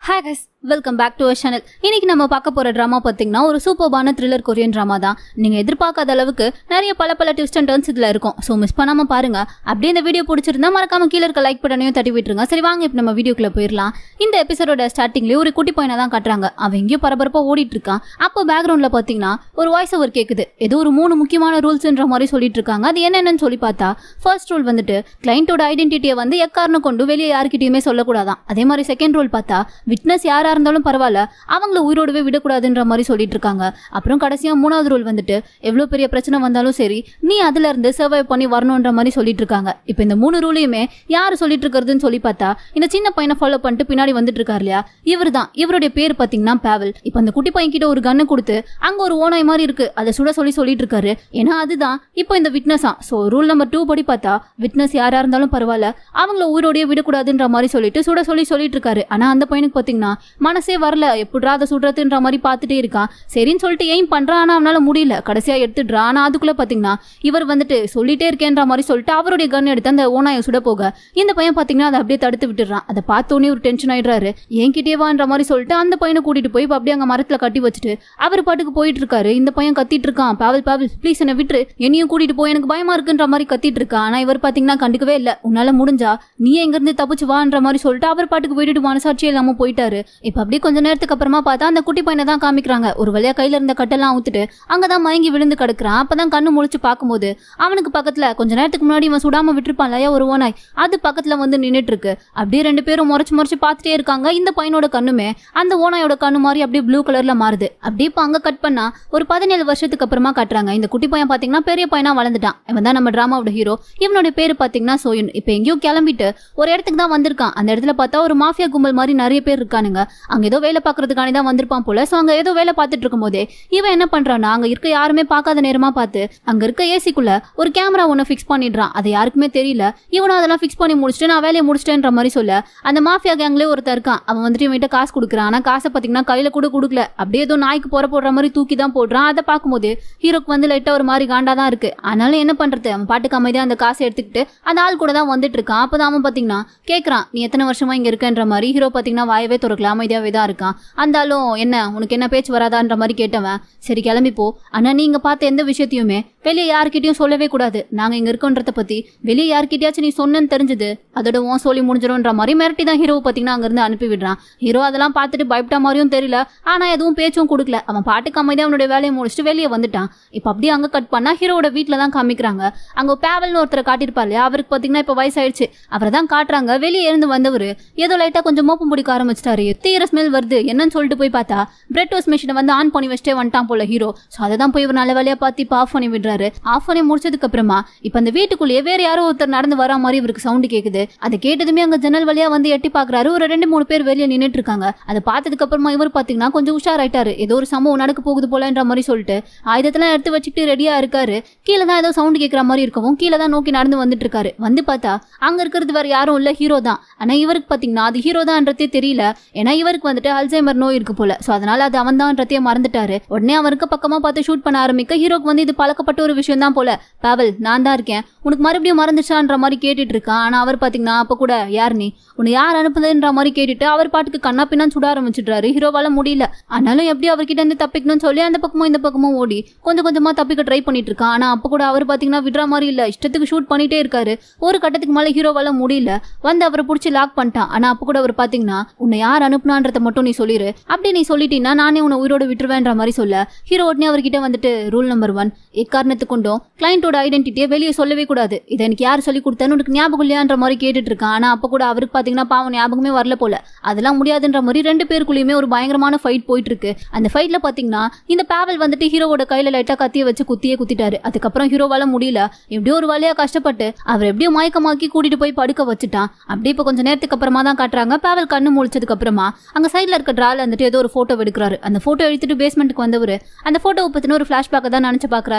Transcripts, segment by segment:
hi guys welcome back to channel இன்னைக்கு நம்ம பார்க்க போற ட்ராமா பார்த்தீங்கன்னா ஒரு சூப்பர்பான த்ரில்லர் கொரியன் ட்ராமா தான் நீங்க எதிர்பார்க்காத அளவுக்கு நிறைய பல பல ட்விஸ்ட் அண்ட் டர்ன்ஸ் இதுல இருக்கும் ஸோ மிஸ் பண்ணாம பாருங்க அப்படியே இந்த வீடியோ பிடிச்சிருந்தா மறக்காம கீழே இருக்க லைக் பட்டனையும் தட்டி விட்டுருங்க சரி வாங்க இப்போ நம்ம வீடியோக்குள்ள போயிடலாம் இந்த எபிசோட ஸ்டார்டிங்லேயே ஒரு குட்டி பையனை தான் காட்டுறாங்க அவன் எங்கேயோ பரபரப்பா ஓடிட்டு இருக்கான் அப்போ பேக்ரவுண்ட்ல பார்த்தீங்கன்னா ஒரு வாய்ஸ் ஓவர் கேக்குது ஏதோ ஒரு மூணு முக்கியமான ரூல்ஸ்ன்ற மாதிரி சொல்லிட்டு இருக்காங்க அது என்னென்னு சொல்லி பார்த்தா ஃபர்ஸ்ட் ரூல் வந்துட்டு கிளைண்ட்டோட ஐடென்டிட்டியை வந்து எக்காரணம் கொண்டு வெளியே யாருக்கிட்டயுமே சொல்லக்கூடாதான் அதே மாதிரி செகண்ட் ரூல் பார்த்தா விட்னஸ் யாரா இருந்தாலும் பரவாயில்ல அவங்கள உயிரோடவே விடக்கூடாதுன்ற மாதிரி சொல்லிட்டு இருக்காங்க அப்புறம் கடைசியா மூணாவது ரூல் வந்துட்டு எவ்வளவு பெரிய பிரச்சனை வந்தாலும் சரி நீ அதுல இருந்து சர்வைவ் பண்ணி வரணுன்ற மாதிரி சொல்லிட்டு இருக்காங்க இப்போ இந்த மூணு ரூலையுமே யார் சொல்லிட்டு இருக்கிறதுன்னு சொல்லி பார்த்தா இந்த சின்ன பையனை ஃபாலோ பண்ணிட்டு பின்னாடி வந்துட்டு இருக்காரு இல்லையா இவர் தான் இவருடைய பேர் பார்த்தீங்கன்னா பேவல் இப்போ அந்த குட்டி பையன் கிட்ட ஒரு கண்ணு கொடுத்து அங்க ஒரு ஓனாய் மாதிரி இருக்கு அதை சுட சொல்லி சொல்லிட்டு இருக்காரு ஏன்னா அதுதான் இப்போ இந்த விட்னஸா ஸோ ரூல் நம்பர் டூ படி பார்த்தா விட்னஸ் யாரா இருந்தாலும் பரவாயில்ல அவங்கள உயிரோடய விடக்கூடாதுன்ற மாதிரி சொல்லிட்டு சுட சொல்லி சொல்லிட்டு இருக்காரு ஆனா அந்த பையனுக்கு பார்த்தீங்கன்னா மனசே வரல எப்படிரா அதை சுடுறதுன்ற மாதிரி பார்த்துட்டே இருக்கான் சரின்னு சொல்லிட்டு எய்ம் பண்றான் ஆனா அவனால முடியல கடைசியா எடுத்துடுறான் ஆனா அதுக்குள்ள பாத்தீங்கன்னா இவர் வந்துட்டு சொல்லிட்டே இருக்கேன்ற மாதிரி சொல்லிட்டு அவருடைய கன் எடுத்து அந்த ஓனாயை சுட போக இந்த பையன் பாத்தீங்கன்னா அதை அப்படியே தடுத்து விட்டுறான் அதை பார்த்தோன்னே ஒரு டென்ஷன் ஆயிடுறாரு என்கிட்டயே வான்ற மாதிரி சொல்லிட்டு அந்த பையனை கூட்டிட்டு போய் இப்ப அப்படியே அங்க மரத்துல கட்டி வச்சுட்டு அவர் பாட்டுக்கு போயிட்டு இருக்காரு இந்த பையன் கத்திட்டு இருக்கான் பாவல் பாவல் ப்ளீஸ் என்ன விட்டுரு என்னையும் கூட்டிட்டு போய் எனக்கு பயமா இருக்குன்ற மாதிரி கத்திட்டு இருக்கான் ஆனா இவர் பாத்தீங்கன்னா கண்டுக்கவே இல்ல உன்னால முடிஞ்சா நீ எங்க இருந்து தப்பிச்சு வான்ற மாதிரி சொல்லிட்டு அவர் பாட்டுக்கு விட்டுட்டு மனசாட்சியே இல்லாம போயிட்டாரு இப்ப அப்படியே கொஞ்ச நேரத்துக்கு அப்புறமா பார்த்தா அந்த குட்டி பையனை தான் காமிக்கிறாங்க ஒரு வழியா கையில இருந்த கட்டெல்லாம் ஊத்துட்டு அங்கதான் மயங்கி விழுந்து கிடக்குறான் அப்பதான் கண்ணு முழிச்சு பார்க்கும்போது அவனுக்கு பக்கத்துல கொஞ்ச நேரத்துக்கு முன்னாடி இவன் சுடாம விட்டுருப்பான் இல்லையா ஒரு ஓனாய் அது பக்கத்துல வந்து நின்னுட்டு இருக்கு அப்படியே ரெண்டு பேரும் முறைச்சு முறைச்சு பார்த்துட்டே இருக்காங்க இந்த பையனோட கண்ணுமே அந்த ஓனாயோட கண்ணு மாதிரி அப்படியே ப்ளூ கலர்ல மாறுது அப்படியே இப்போ அங்க கட் பண்ணா ஒரு பதினேழு வருஷத்துக்கு அப்புறமா காட்டுறாங்க இந்த குட்டி பையன் பாத்தீங்கன்னா பெரிய பையனா வளர்ந்துட்டான் இவன் தான் நம்ம டிராமாவோட ஹீரோ இவனுடைய பேரு பாத்தீங்கன்னா சோயன் இப்போ எங்கேயோ கிளம்பிட்டு ஒரு இடத்துக்கு தான் வந்திருக்கான் அந்த இடத்துல பார்த்தா ஒரு மாஃபியா கும்பல் மாதிரி நிறைய பேர் இருக்கானுங்க அங்க ஏதோ வேலை பார்க்கறதுக்காண்டி தான் வந்திருப்பான் போல ஸோ அங்க ஏதோ வேலை பார்த்துட்டு இருக்கும்போதே இவன் என்ன பண்றான்னா அங்க இருக்க யாருமே பார்க்காத நேரமா பார்த்து அங்க இருக்க ஏசிக்குள்ள ஒரு கேமரா ஒன்று ஃபிக்ஸ் பண்ணிடுறான் அது யாருக்குமே தெரியல இவனும் அதெல்லாம் ஃபிக்ஸ் பண்ணி முடிச்சுட்டு நான் வேலையை முடிச்சிட்டேன்ற மாதிரி சொல்ல அந்த மாஃபியா கேங்லேயே ஒருத்தர் இருக்கான் அவன் வந்துட்டு இவன்கிட்ட காசு கொடுக்குறான் ஆனா காசை பார்த்தீங்கன்னா கையில கூட கொடுக்கல அப்படியே ஏதோ நாய்க்கு போற போடுற மாதிரி தூக்கி தான் போடுறான் அதை பார்க்கும்போது ஹீரோக்கு வந்து லைட்டா ஒரு மாதிரி காண்டா தான் இருக்கு அதனால என்ன பண்றது அவன் பாட்டுக்கு அமைதியா அந்த காசை எடுத்துக்கிட்டு அந்த ஆள் கூட தான் வந்துட்டு இருக்கான் அப்பதான் அவன் பாத்தீங்கன்னா கேட்கறான் நீ எத்தனை வருஷமா இங்க இருக்கன்ற மாதிரி ஹீரோ பாத்தீங்கன்னா வாயவே திறக்கல அமைதியாவே தான் இருக்கான் அந்த ஆளும் என்ன உனக்கு என்ன பேச்சு வராதான்ற மாதிரி கேட்டவன் சரி கிளம்பி போ ஆனா நீங்க பார்த்த எந்த விஷயத்தையுமே வெளியே யார்கிட்டயும் சொல்லவே கூடாது நாங்க இங்க இருக்கோன்றத பத்தி வெளியே யார்கிட்டயாச்சும் நீ சொன்னேன்னு தெரிஞ்சது அதோட உன் சொல்லி முடிஞ்சிடும்ன்ற மாதிரி மிரட்டி தான் ஹீரோ பாத்தீங்கன்னா அங்கிருந்து அனுப்பி விடுறான் ஹீரோ அதெல்லாம் பார்த்துட்டு பயப்பட்ட மாதிரியும் தெரியல ஆனா எதுவும் பேச்சும் கொடுக்கல அவன் பாட்டுக்கு அமைதியா அவனுடைய வேலையை முடிச்சுட்டு வெளியே வந்துட்டான் இப்ப அப்படியே அங்க கட் பண்ணா ஹீரோட வீட்ல தான் காமிக்கிறாங்க அங்க பேவல்னு ஒருத்தரை காட்டியிருப்பார் இல்லையா அவருக்கு பாத்தீங்கன்னா இப்ப வயசாயிடுச்சு அவரை தான் காட்டுறாங்க வெளியே இருந்து வந்தவர் ஏதோ லைட்டா கொஞ்சம் மோப்பம் பிடிக்க ஆரம்பிச்சிட்டாரு தீர ஸ்மெல் வருது என்னன்னு சொல்லிட்டு போய் பார்த்தா பிரெட் வாஷ் மிஷினை வந்து ஆன் பண்ணி வச்சுட்டே வந்துட்டான் போல ஹீரோ ஸோ அதை தான் போய் இவர் நல்ல வேலையா பார்த்து இப்போ ஆஃப் பண்ணி விடுறாரு ஆஃப் பண்ணி முடிச்சதுக்கு அப்புறமா இப்போ அந்த வீட்டுக்குள்ளேயே வேற யாரோ ஒருத்தர் நடந்து வரா மாதிரி இவருக்கு சவுண்டு கேக்குது அதை கேட்டதுமே அங்க ஜன்னல் வழியா வந்து எட்டி பாக்குறாரு ஒரு ரெண்டு மூணு பேர் வெளியே நின்னுட்டு இருக்காங்க அதை பார்த்ததுக்கு அப்புறமா இவர் பாத்தீங்கன்னா கொஞ்சம் உஷாராயிட்டாரு ஏதோ ஒரு சம்பவம் நடக்க போகுது போலன்ற மாதிரி சொல்லிட்டு ஆயுதத்தெல்லாம் எடுத்து வச்சுக்கிட்டு ரெடியா இருக்காரு கீழே தான் ஏதோ சவுண்டு கேட்குற மாதிரி இருக்கவும் கீழே தான் நோக்கி நடந்து வந்துட்டு இருக்காரு வந்து பார்த்தா அங்க இருக்கிறது வேற யாரும் இல்ல ஹீரோ தான் ஆனா இவருக்கு பாத்தீங்கன்னா அது ஹீரோ தான்றதே தெரியல ஏன்னா இவருக்கு வந்துட்டு அல்சைமர் நோய் இருக்கு போல சோ அதனால அது அவன் தான்றதே மறந்துட்டாரு உடனே அவருக்கு பக்கமா பார்த்து ஷூட் பண்ண ஆரம்பிக்க ஹீரோக்கு வந்து இது பழக்கப்பட்ட ஒரு விஷயம் தான் போல பாவல் நான் தான் இருக்கேன் உனக்கு மறுபடியும் மறந்துச்சான்ற மாதிரி கேட்டுட்டு இருக்கான் ஆனா அவர் பாத்தீங்கன்னா அப்ப கூட யார் நீ உன்னை யார் அனுப்புதுன்ற மாதிரி கேட்டுட்டு அவர் பாட்டுக்கு கண்ணா பின்னான்னு சுட ஆரம்பிச்சிடுறாரு ஹீரோவால முடியல ஆனாலும் எப்படி அவர்கிட்ட இருந்து தப்பிக்கணும்னு சொல்லி அந்த பக்கமும் இந்த பக்கமும் ஓடி கொஞ்சம் கொஞ்சமா தப்பிக்க ட்ரை பண்ணிட்டு இருக்கான் ஆனா அப்ப கூட அவர் பாத்தீங்கன்னா விடுற மாதிரி இல்ல இஷ்டத்துக்கு ஷூட் பண்ணிட்டே இருக்காரு ஒரு கட்டத்துக்கு மேல ஹீரோவால முடியல வந்து அவரை பிடிச்சி லாக் பண்ணிட்டான் ஆனா அப்ப கூட அவர் பாத்தீங்கன்னா உன்னை யார் அனுப்புனான்றத மட்டும் நீ சொல்லிரு அப்படி நீ சொல்லிட்டீங்கன்னா நானே உன்னை உயிரோட விட்டுருவேன்ற மாதிரி சொல்ல ஹீரோ உடனே அவர்கிட்ட வந்துட்டு ரூல் நம்பர் ஒன் எக்காரணத்து கொண்டும் கிளைண்டோட ஐடென்டிட்டியை வெளியே சொல்லவே கூடாது இதை எனக்கு யார் சொல்லி கொடுத்தான்னு உனக்கு ஞாபகம் இல்லையான்ற மாதிரி கேட்டுட்டு இருக்கான் ஆனா அப்ப கூட அவருக்கு பாத்தீங்கன்னா பாவம் ஞாபகமே வரல போல அதெல்லாம் முடியாதுன்ற மாதிரி ரெண்டு பேருக்குள்ளயுமே ஒரு பயங்கரமான ஃபைட் போயிட்டு இருக்கு அந்த ஃபைட்ல பாத்தீங்கன்னா இந்த பாவல் வந்துட்டு ஹீரோவோட கையில லைட்டா கத்திய வச்சு குத்தியே குத்திட்டாரு அதுக்கப்புறம் ஹீரோவால முடியல எப்படியோ ஒரு வழியா கஷ்டப்பட்டு அவர் எப்படியோ மயக்கமாக்கி கூட்டிட்டு போய் படுக்க வச்சுட்டான் அப்படியே இப்போ கொஞ்ச நேரத்துக்கு அப்புறமா தான் காட்டுறாங்க பாவல் கண்ணு முழிச்சதுக்கு அப்புறமா அங்க சைட்ல இருக்க டிரால வந்துட்டு ஏதோ ஒரு போட்டோ எடுக்கிறாரு அந்த போட்டோ எடுத்துட்டு பேஸ்மெண்ட்டுக்கு வந்தவர் அந்த போட்டோவை பத்தின ஒரு பிளாஷ்பேக்கை தான் நினைச்சு பாக்குறாரு என்னன்னு சொல்லி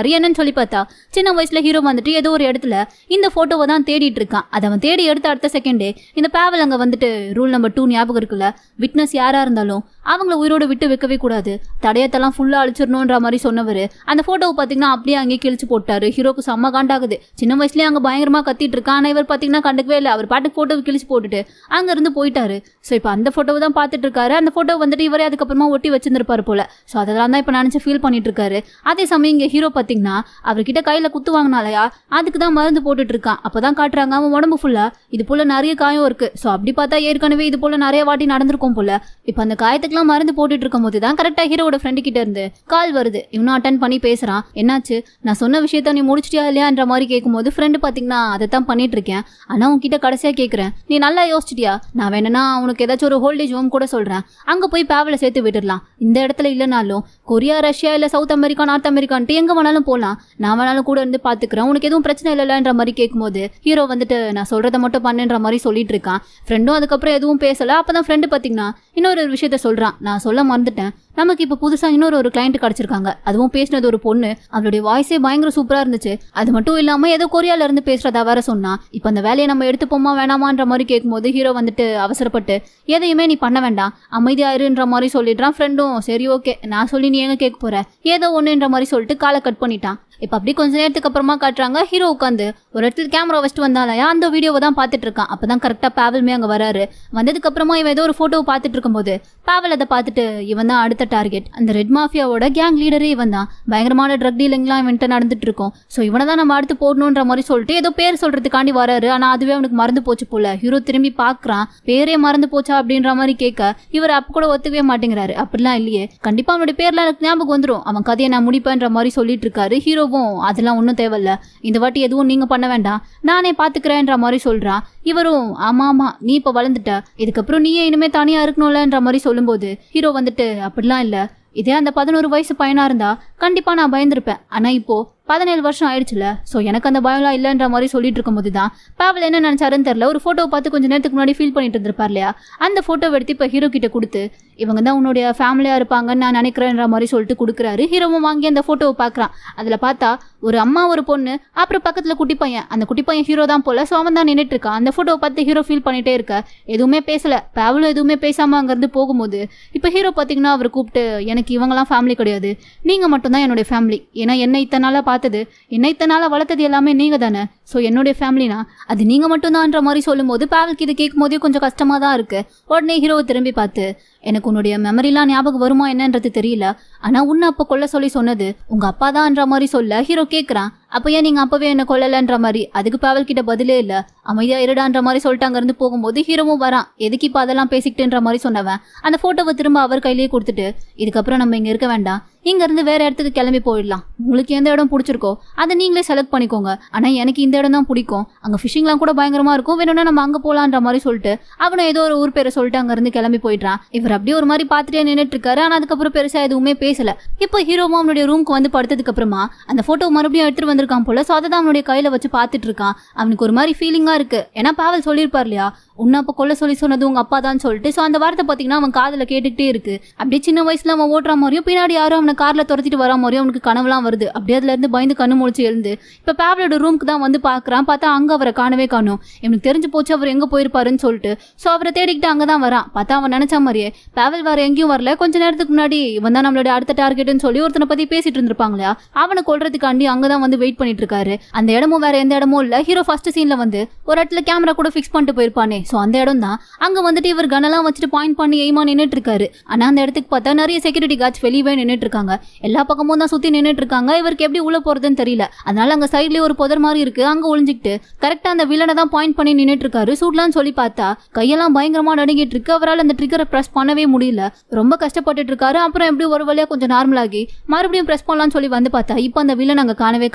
சொல்லி பார்த்தா சின்ன வயசுல ஹீரோ வந்துட்டு ஏதோ ஒரு இடத்துல இந்த போட்டோவை தான் தேடிட்டு இருக்கான் அதை அவன் தேடி எடுத்த அடுத்த செகண்டே இந்த பேவல் அங்க வந்துட்டு ரூல் நம்பர் டூ ஞாபகம் இருக்குல்ல விட்னஸ் யாரா இருந்தாலும் அவங்கள உயிரோட விட்டு வைக்கவே கூடாது தடயத்தெல்லாம் ஃபுல்லா அழிச்சிடணுன்ற மாதிரி சொன்னவர் அந்த போட்டோவை பாத்தீங்கன்னா அப்படியே அங்கேயே கிழிச்சு போட்டாரு ஹீரோக்கு செம்ம காண்டாகுது சின்ன வயசுலயே அங்க பயங்கரமா கத்திட்டு இருக்கான் ஆனா இவர் பாத்தீங்கன்னா கண்டுக்கவே இல்லை அவர் பாட்டுக்கு போட்டோவை கிழிச்சு போட்டுட்டு அங்க இருந்து போயிட்டாரு ஸோ இப்போ அந்த போட்டோவை தான் பார்த்துட்டு இருக்காரு அந்த போட்டோ வந்துட்டு இவரே அதுக்கப்புறமா ஒட்டி வச்சிருந்திருப்பாரு போல ஸோ அதெல்லாம் தான் இப்போ நினைச்சு ஃபீல் பண்ணிட்டு இருக்காரு அதே சமயம் இங்க ஹீரோ பாத்தீங்கன்னா அவர்கிட்ட கையில குத்து வாங்கினாலயா அதுக்கு தான் மருந்து போட்டுட்டு இருக்கான் அப்பதான் காட்டுறாங்க அவன் உடம்பு ஃபுல்லா இது போல நிறைய காயம் இருக்கு ஸோ அப்படி பார்த்தா ஏற்கனவே இது போல நிறைய வாட்டி நடந்திருக்கும் போல இப்போ அந்த காயத்துக்குலாம் மருந்து போட்டுட்டு இருக்கும் போது தான் கரெக்டா ஹீரோட ஃப்ரெண்டு கிட்ட இருந்து கால் வருது இவனும் அட்டன் பண்ணி பேசுறான் என்னாச்சு நான் சொன்ன விஷயத்த நீ முடிச்சிட்டியா இல்லையான்ற மாதிரி கேட்கும்போது ஃப்ரெண்டு பாத்தீங்கன்னா அதை தான் பண்ணிட்டு இருக்கேன் ஆனா உன்கிட்ட கடைசியா கேட்கறேன் நீ நல்லா யோசிச்சிட்டியா நான் வேணும்னா உனக்கு ஏதாச்சும் ஒரு ஹோல்டேஜ் ஹோம் கூட சொல்றேன் அங்க போய் பேவலை சேர்த்து விட்டுடலாம் இந்த இடத்துல இல்லைனாலும் கொரியா ரஷ்யா இல்ல சவுத் அமெரிக்கா நார்த் அமெரிக்கான்ட்டு எங்க வேணாலும் போகலாம் நான் வேணாலும் கூட இருந்து பாத்துக்கிறேன் உனக்கு எதுவும் பிரச்சனை இல்லைன்ற மாதிரி கேட்கும்போது ஹீரோ வந்துட்டு நான் சொல்றதை மட்டும் பண்ணுன்ற மாதிரி சொல்லிட்டு இருக்கான் ஃப்ரெண்டும் அதுக்கப்புறம் எதுவும் பேசல அப்பதான் ஃப்ரெண்டு பாத்தீங்கன்னா இன்னொரு ஒரு விஷயத்த சொல்றான் நான் சொல்ல மறந்துட்டேன் நமக்கு இப்போ புதுசா இன்னொரு ஒரு கிளைண்ட் கிடைச்சிருக்காங்க அதுவும் பேசினது ஒரு பொண்ணு அவளுடைய வாய்ஸே பயங்கர சூப்பரா இருந்துச்சு அது மட்டும் இல்லாம ஏதோ கொரியால இருந்து பேசுறதா வேற சொன்னா இப்போ அந்த வேலையை நம்ம எடுத்துப்போமா வேணாமான்ற மாதிரி கேட்கும்போது ஹீரோ வந்துட்டு அவசரப்பட்டு எதையுமே நீ பண்ண வேண்டாம் அமைதியா இருன்ற மாதிரி சொல்லிடுறான் ஃப்ரெண்டும் சரி ஓகே நான் சொல்லி நீ எங்க கேட்க போற ஏதோ ஒண்ணுன்ற மாதிரி சொல்லிட்டு காலை கட் பண்ணிட்டான் இப்போ அப்படி கொஞ்ச நேரத்துக்கு அப்புறமா காட்டுறாங்க ஹீரோ உட்காந்து ஒரு இடத்துல கேமரா வச்சுட்டு வந்தாலயா அந்த வீடியோவை தான் பார்த்துட்டு இருக்கான் அப்பதான் கரெக்டா பாவல்மே அங்க வராரு வந்ததுக்கு அப்புறமா இவன் ஏதோ ஒரு போட்டோவை பார்த்துட்டு இருக்கும்போது பாவல் அதை பார்த்துட்டு இவன் தான் அடுத்த டார்கெட் அந்த ரெட் மாஃபியாவோட கேங் லீடரே இவன் தான் பயங்கரமான ட்ரக் டீலிங்லாம் இவன்ட்ட நடந்துட்டு இருக்கும் ஸோ இவனை தான் நம்ம அடுத்து போடணுன்ற மாதிரி சொல்லிட்டு ஏதோ பேர் சொல்றதுக்காண்டி வராரு ஆனா அதுவே அவனுக்கு மறந்து போச்சு போல ஹீரோ திரும்பி பார்க்கறான் பேரே மறந்து போச்சா அப்படின்ற மாதிரி கேட்க இவர் அப்ப கூட ஒத்துக்கவே மாட்டேங்கிறாரு அப்படிலாம் இல்லையே கண்டிப்பா அவனுடைய பேர்ல எனக்கு ஞாபகம் வந்துடும் அவன் கதையை நான் முடிப்பேன்ற மாதிரி சொல்லிட்டு இருக்காரு ஹீரோவும் அதெல்லாம் ஒன்றும் தேவையில்ல இந்த வாட்டி எதுவும் நீங்க பண்ண வேண்டாம் நானே பாத்துக்கிறேன்ற மாதிரி சொல்றான் இவரும் ஆமா ஆமா நீ இப்ப வளர்ந்துட்ட இதுக்கப்புறம் நீயே இனிமே தனியா இருக்கணும்லன்ற மாதிரி சொல்லும்போது ஹீரோ வந்துட்டு அப்படிலாம் இல்ல இதே அந்த பதினோரு வயசு பையனா இருந்தா கண்டிப்பா நான் பயந்திருப்பேன் ஆனா இப்போ பதினேழு வருஷம் ஆயிடுச்சுல ஸோ எனக்கு அந்த பயம்லாம் இல்லைன்ற மாதிரி சொல்லிட்டு இருக்கும்போது தான் பாவல் என்ன நினைச்சாருன்னு தெரியல ஒரு ஃபோட்டோ பார்த்து கொஞ்சம் நேரத்துக்கு முன்னாடி ஃபீல் பண்ணிட்டு இருந்திருப்பார் இல்லையா அந்த ஃபோட்டோ எடுத்து இப்போ ஹீரோ கிட்ட கொடுத்து இவங்க தான் உன்னுடைய ஃபேமிலியா இருப்பாங்கன்னு நான் நினைக்கிறேன்ற மாதிரி சொல்லிட்டு கொடுக்குறாரு ஹீரோவும் வாங்கி அந்த ஃபோட்டோவை பார்க்குறான் அதில் பார்த்தா ஒரு அம்மா ஒரு பொண்ணு அப்புறம் பக்கத்தில் குட்டி பையன் அந்த குட்டி பையன் ஹீரோ தான் போல ஸோ அவன் தான் நின்றுட்டு இருக்கான் அந்த ஃபோட்டோவை பார்த்து ஹீரோ ஃபீல் பண்ணிட்டே இருக்க எதுவுமே பேசல பாவலும் எதுவுமே பேசாம அங்கேருந்து போகும்போது இப்போ ஹீரோ பார்த்தீங்கன்னா அவர் கூப்பிட்டு எனக்கு இவங்கெல்லாம் ஃபேமிலி கிடையாது நீங்கள் மட்டும்தான் என்னுடைய ஃபேமிலி ஏன்னா என்னை இத்தனை நாளாக பார்த்தது என்னை இத்தனை நாளாக வளர்த்தது எல்லாமே நீங்கள் தானே ஸோ என்னுடைய ஃபேமிலினா அது நீங்கள் மட்டும்தான்ற மாதிரி சொல்லும்போது பாவலுக்கு இது கேட்கும் போதே கொஞ்சம் கஷ்டமாக தான் இருக்கு உடனே ஹீரோவை திரும்பி பார்த்து எனக்கு உன்னுடைய மெமரிலாம் ஞாபகம் வருமா என்னன்றது தெரியல ஆனா உன்னை அப்ப கொல்ல சொல்லி சொன்னது உங்க அப்பா தான்ன்ற மாதிரி சொல்ல ஹீரோ கேக்குறான் அப்ப ஏன் நீங்க அப்பவே என்ன கொல்லலன்ற மாதிரி அதுக்கு பாவல் கிட்ட பதிலே இல்ல அமைதியா இருடான்ற மாதிரி சொல்லிட்டு அங்க இருந்து போகும்போது ஹீரோவும் வரான் எதுக்கு இப்ப அதெல்லாம் பேசிக்கிட்டுன்ற மாதிரி சொன்னவன் அந்த போட்டோவை திரும்ப அவர் கையிலேயே கொடுத்துட்டு இதுக்கப்புறம் நம்ம இங்க இருக்க வேண்டாம் இங்க இருந்து வேற இடத்துக்கு கிளம்பி போயிடலாம் உங்களுக்கு எந்த இடம் பிடிச்சிருக்கோ அதை நீங்களே செலக்ட் பண்ணிக்கோங்க ஆனா எனக்கு இந்த இடம் தான் பிடிக்கும் அங்க ஃபிஷிங்லாம் கூட பயங்கரமா இருக்கும் வேணும்னா நம்ம அங்க போலான்ற மாதிரி சொல்லிட்டு அவனை ஏதோ ஒரு ஊர் பேரை சொல்லிட்டு அங்க இருந்து கிளம்பி போயிடுறான் இவர் அப்படியே ஒரு மாதிரி பார்த்துட்டே நின்னுட்டு இருக்காரு ஆனா அதுக்கப்புறம் பெருசா எதுவுமே பேசல இப்போ ஹீரோவும் அவனுடைய ரூம்க்கு வந்து படுத்ததுக்கு அப்புறமா அந்த போட்டோ மறுபடியும் எடுத்துட்டு வந்திருக்கான் போல ஸோ அதை தான் அவனுடைய கையில வச்சு பார்த்துட்டு இருக்கான் அவனுக்கு ஒரு மாதிரி ஃபீலிங்கா இருக்கு ஏன்னா பாவல் சொல்லியிருப்பார் இல்லையா உன்னை அப்போ கொல்ல சொல்லி சொன்னது உங்க அப்பா தான் சொல்லிட்டு ஸோ அந்த வார்த்தை பார்த்தீங்கன்னா அவன் காதுல கேட்டுக்கிட்டே இருக்கு அப்படியே சின்ன வயசுல அவன் ஓட்டுற மாதிரியும் பின்னாடி யாரும் அவனை கார்ல துரத்திட்டு வரா மாதிரியும் அவனுக்கு கனவுலாம் வருது அப்படியே அதுல இருந்து பயந்து கண்ணு முழிச்சு எழுந்து இப்போ பாவலோட ரூமுக்கு தான் வந்து பார்க்கறான் பார்த்தா அங்க அவரை காணவே காணும் இவனுக்கு தெரிஞ்சு போச்சு அவர் எங்க போயிருப்பாருன்னு சொல்லிட்டு ஸோ அவரை தேடிக்கிட்டு அங்கே தான் வரான் பார்த்தா அவன் நினைச்ச மாதிரியே பாவல் வேற எங்கேயும் வரல கொஞ்ச நேரத்துக்கு முன்னாடி இவன் தான் நம்மளுடைய அடுத்த டார்கெட்னு சொல்லி ஒருத்தனை பத்தி பேசிட்டு இருந்திருப்பாங்க இல்லையா அவனை கொல்றதுக்காண்டி அங்கே தான் வந்து வெயிட் பண்ணிட்டு இருக்காரு அந்த இடமும் வேற எந்த இடமும் இல்ல ஹீரோ ஃபர்ஸ்ட் சீன்ல வந்து ஒரு இடத்துல கேமரா கூட ஃபிக்ஸ் பண்ணிட்டு போயிருப்பானே ஸோ அந்த இடம் தான் அங்க வந்துட்டு இவர் கனெல்லாம் வச்சுட்டு பாயிண்ட் பண்ணி எய்மா நின்னுட்டு இருக்காரு ஆனா அந்த இடத்துக்கு பார்த்தா நிறைய செக்யூரிட்டி கார்ட்ஸ் வெளியவே நின்னுட்டு இருக்காங்க எல்லா பக்கமும் தான் சுத்தி நின்னுட்டு இருக்காங்க இவருக்கு எப்படி உள்ள போறதுன்னு தெரியல அதனால அங்க சைட்லயே ஒரு புதர் மாதிரி இருக்கு அங்க ஒளிஞ்சுக்கிட்டு கரெக்டா அந்த வில்லனை தான் பாயிண்ட் பண்ணி நின்னுட்டு இருக்காரு சூட்லான்னு சொல்லி பார்த்தா கையெல்லாம் பயங்கரமா நடுங்கிட்டு இருக்கு அவரால் அந்த ட்ரிகரை பிரஸ் பண்ணவே முடியல ரொம்ப கஷ்டப்பட்டுட்டு இருக்காரு அப்புறம் எப்படி ஒரு வழியா கொஞ்சம் நார்மல் ஆகி மறுபடியும் பிரஸ் பண்ணலாம்னு சொல்லி வந்து பார்த்தா இப்போ அந்த வில்லன் அங்க காணவே காணோம்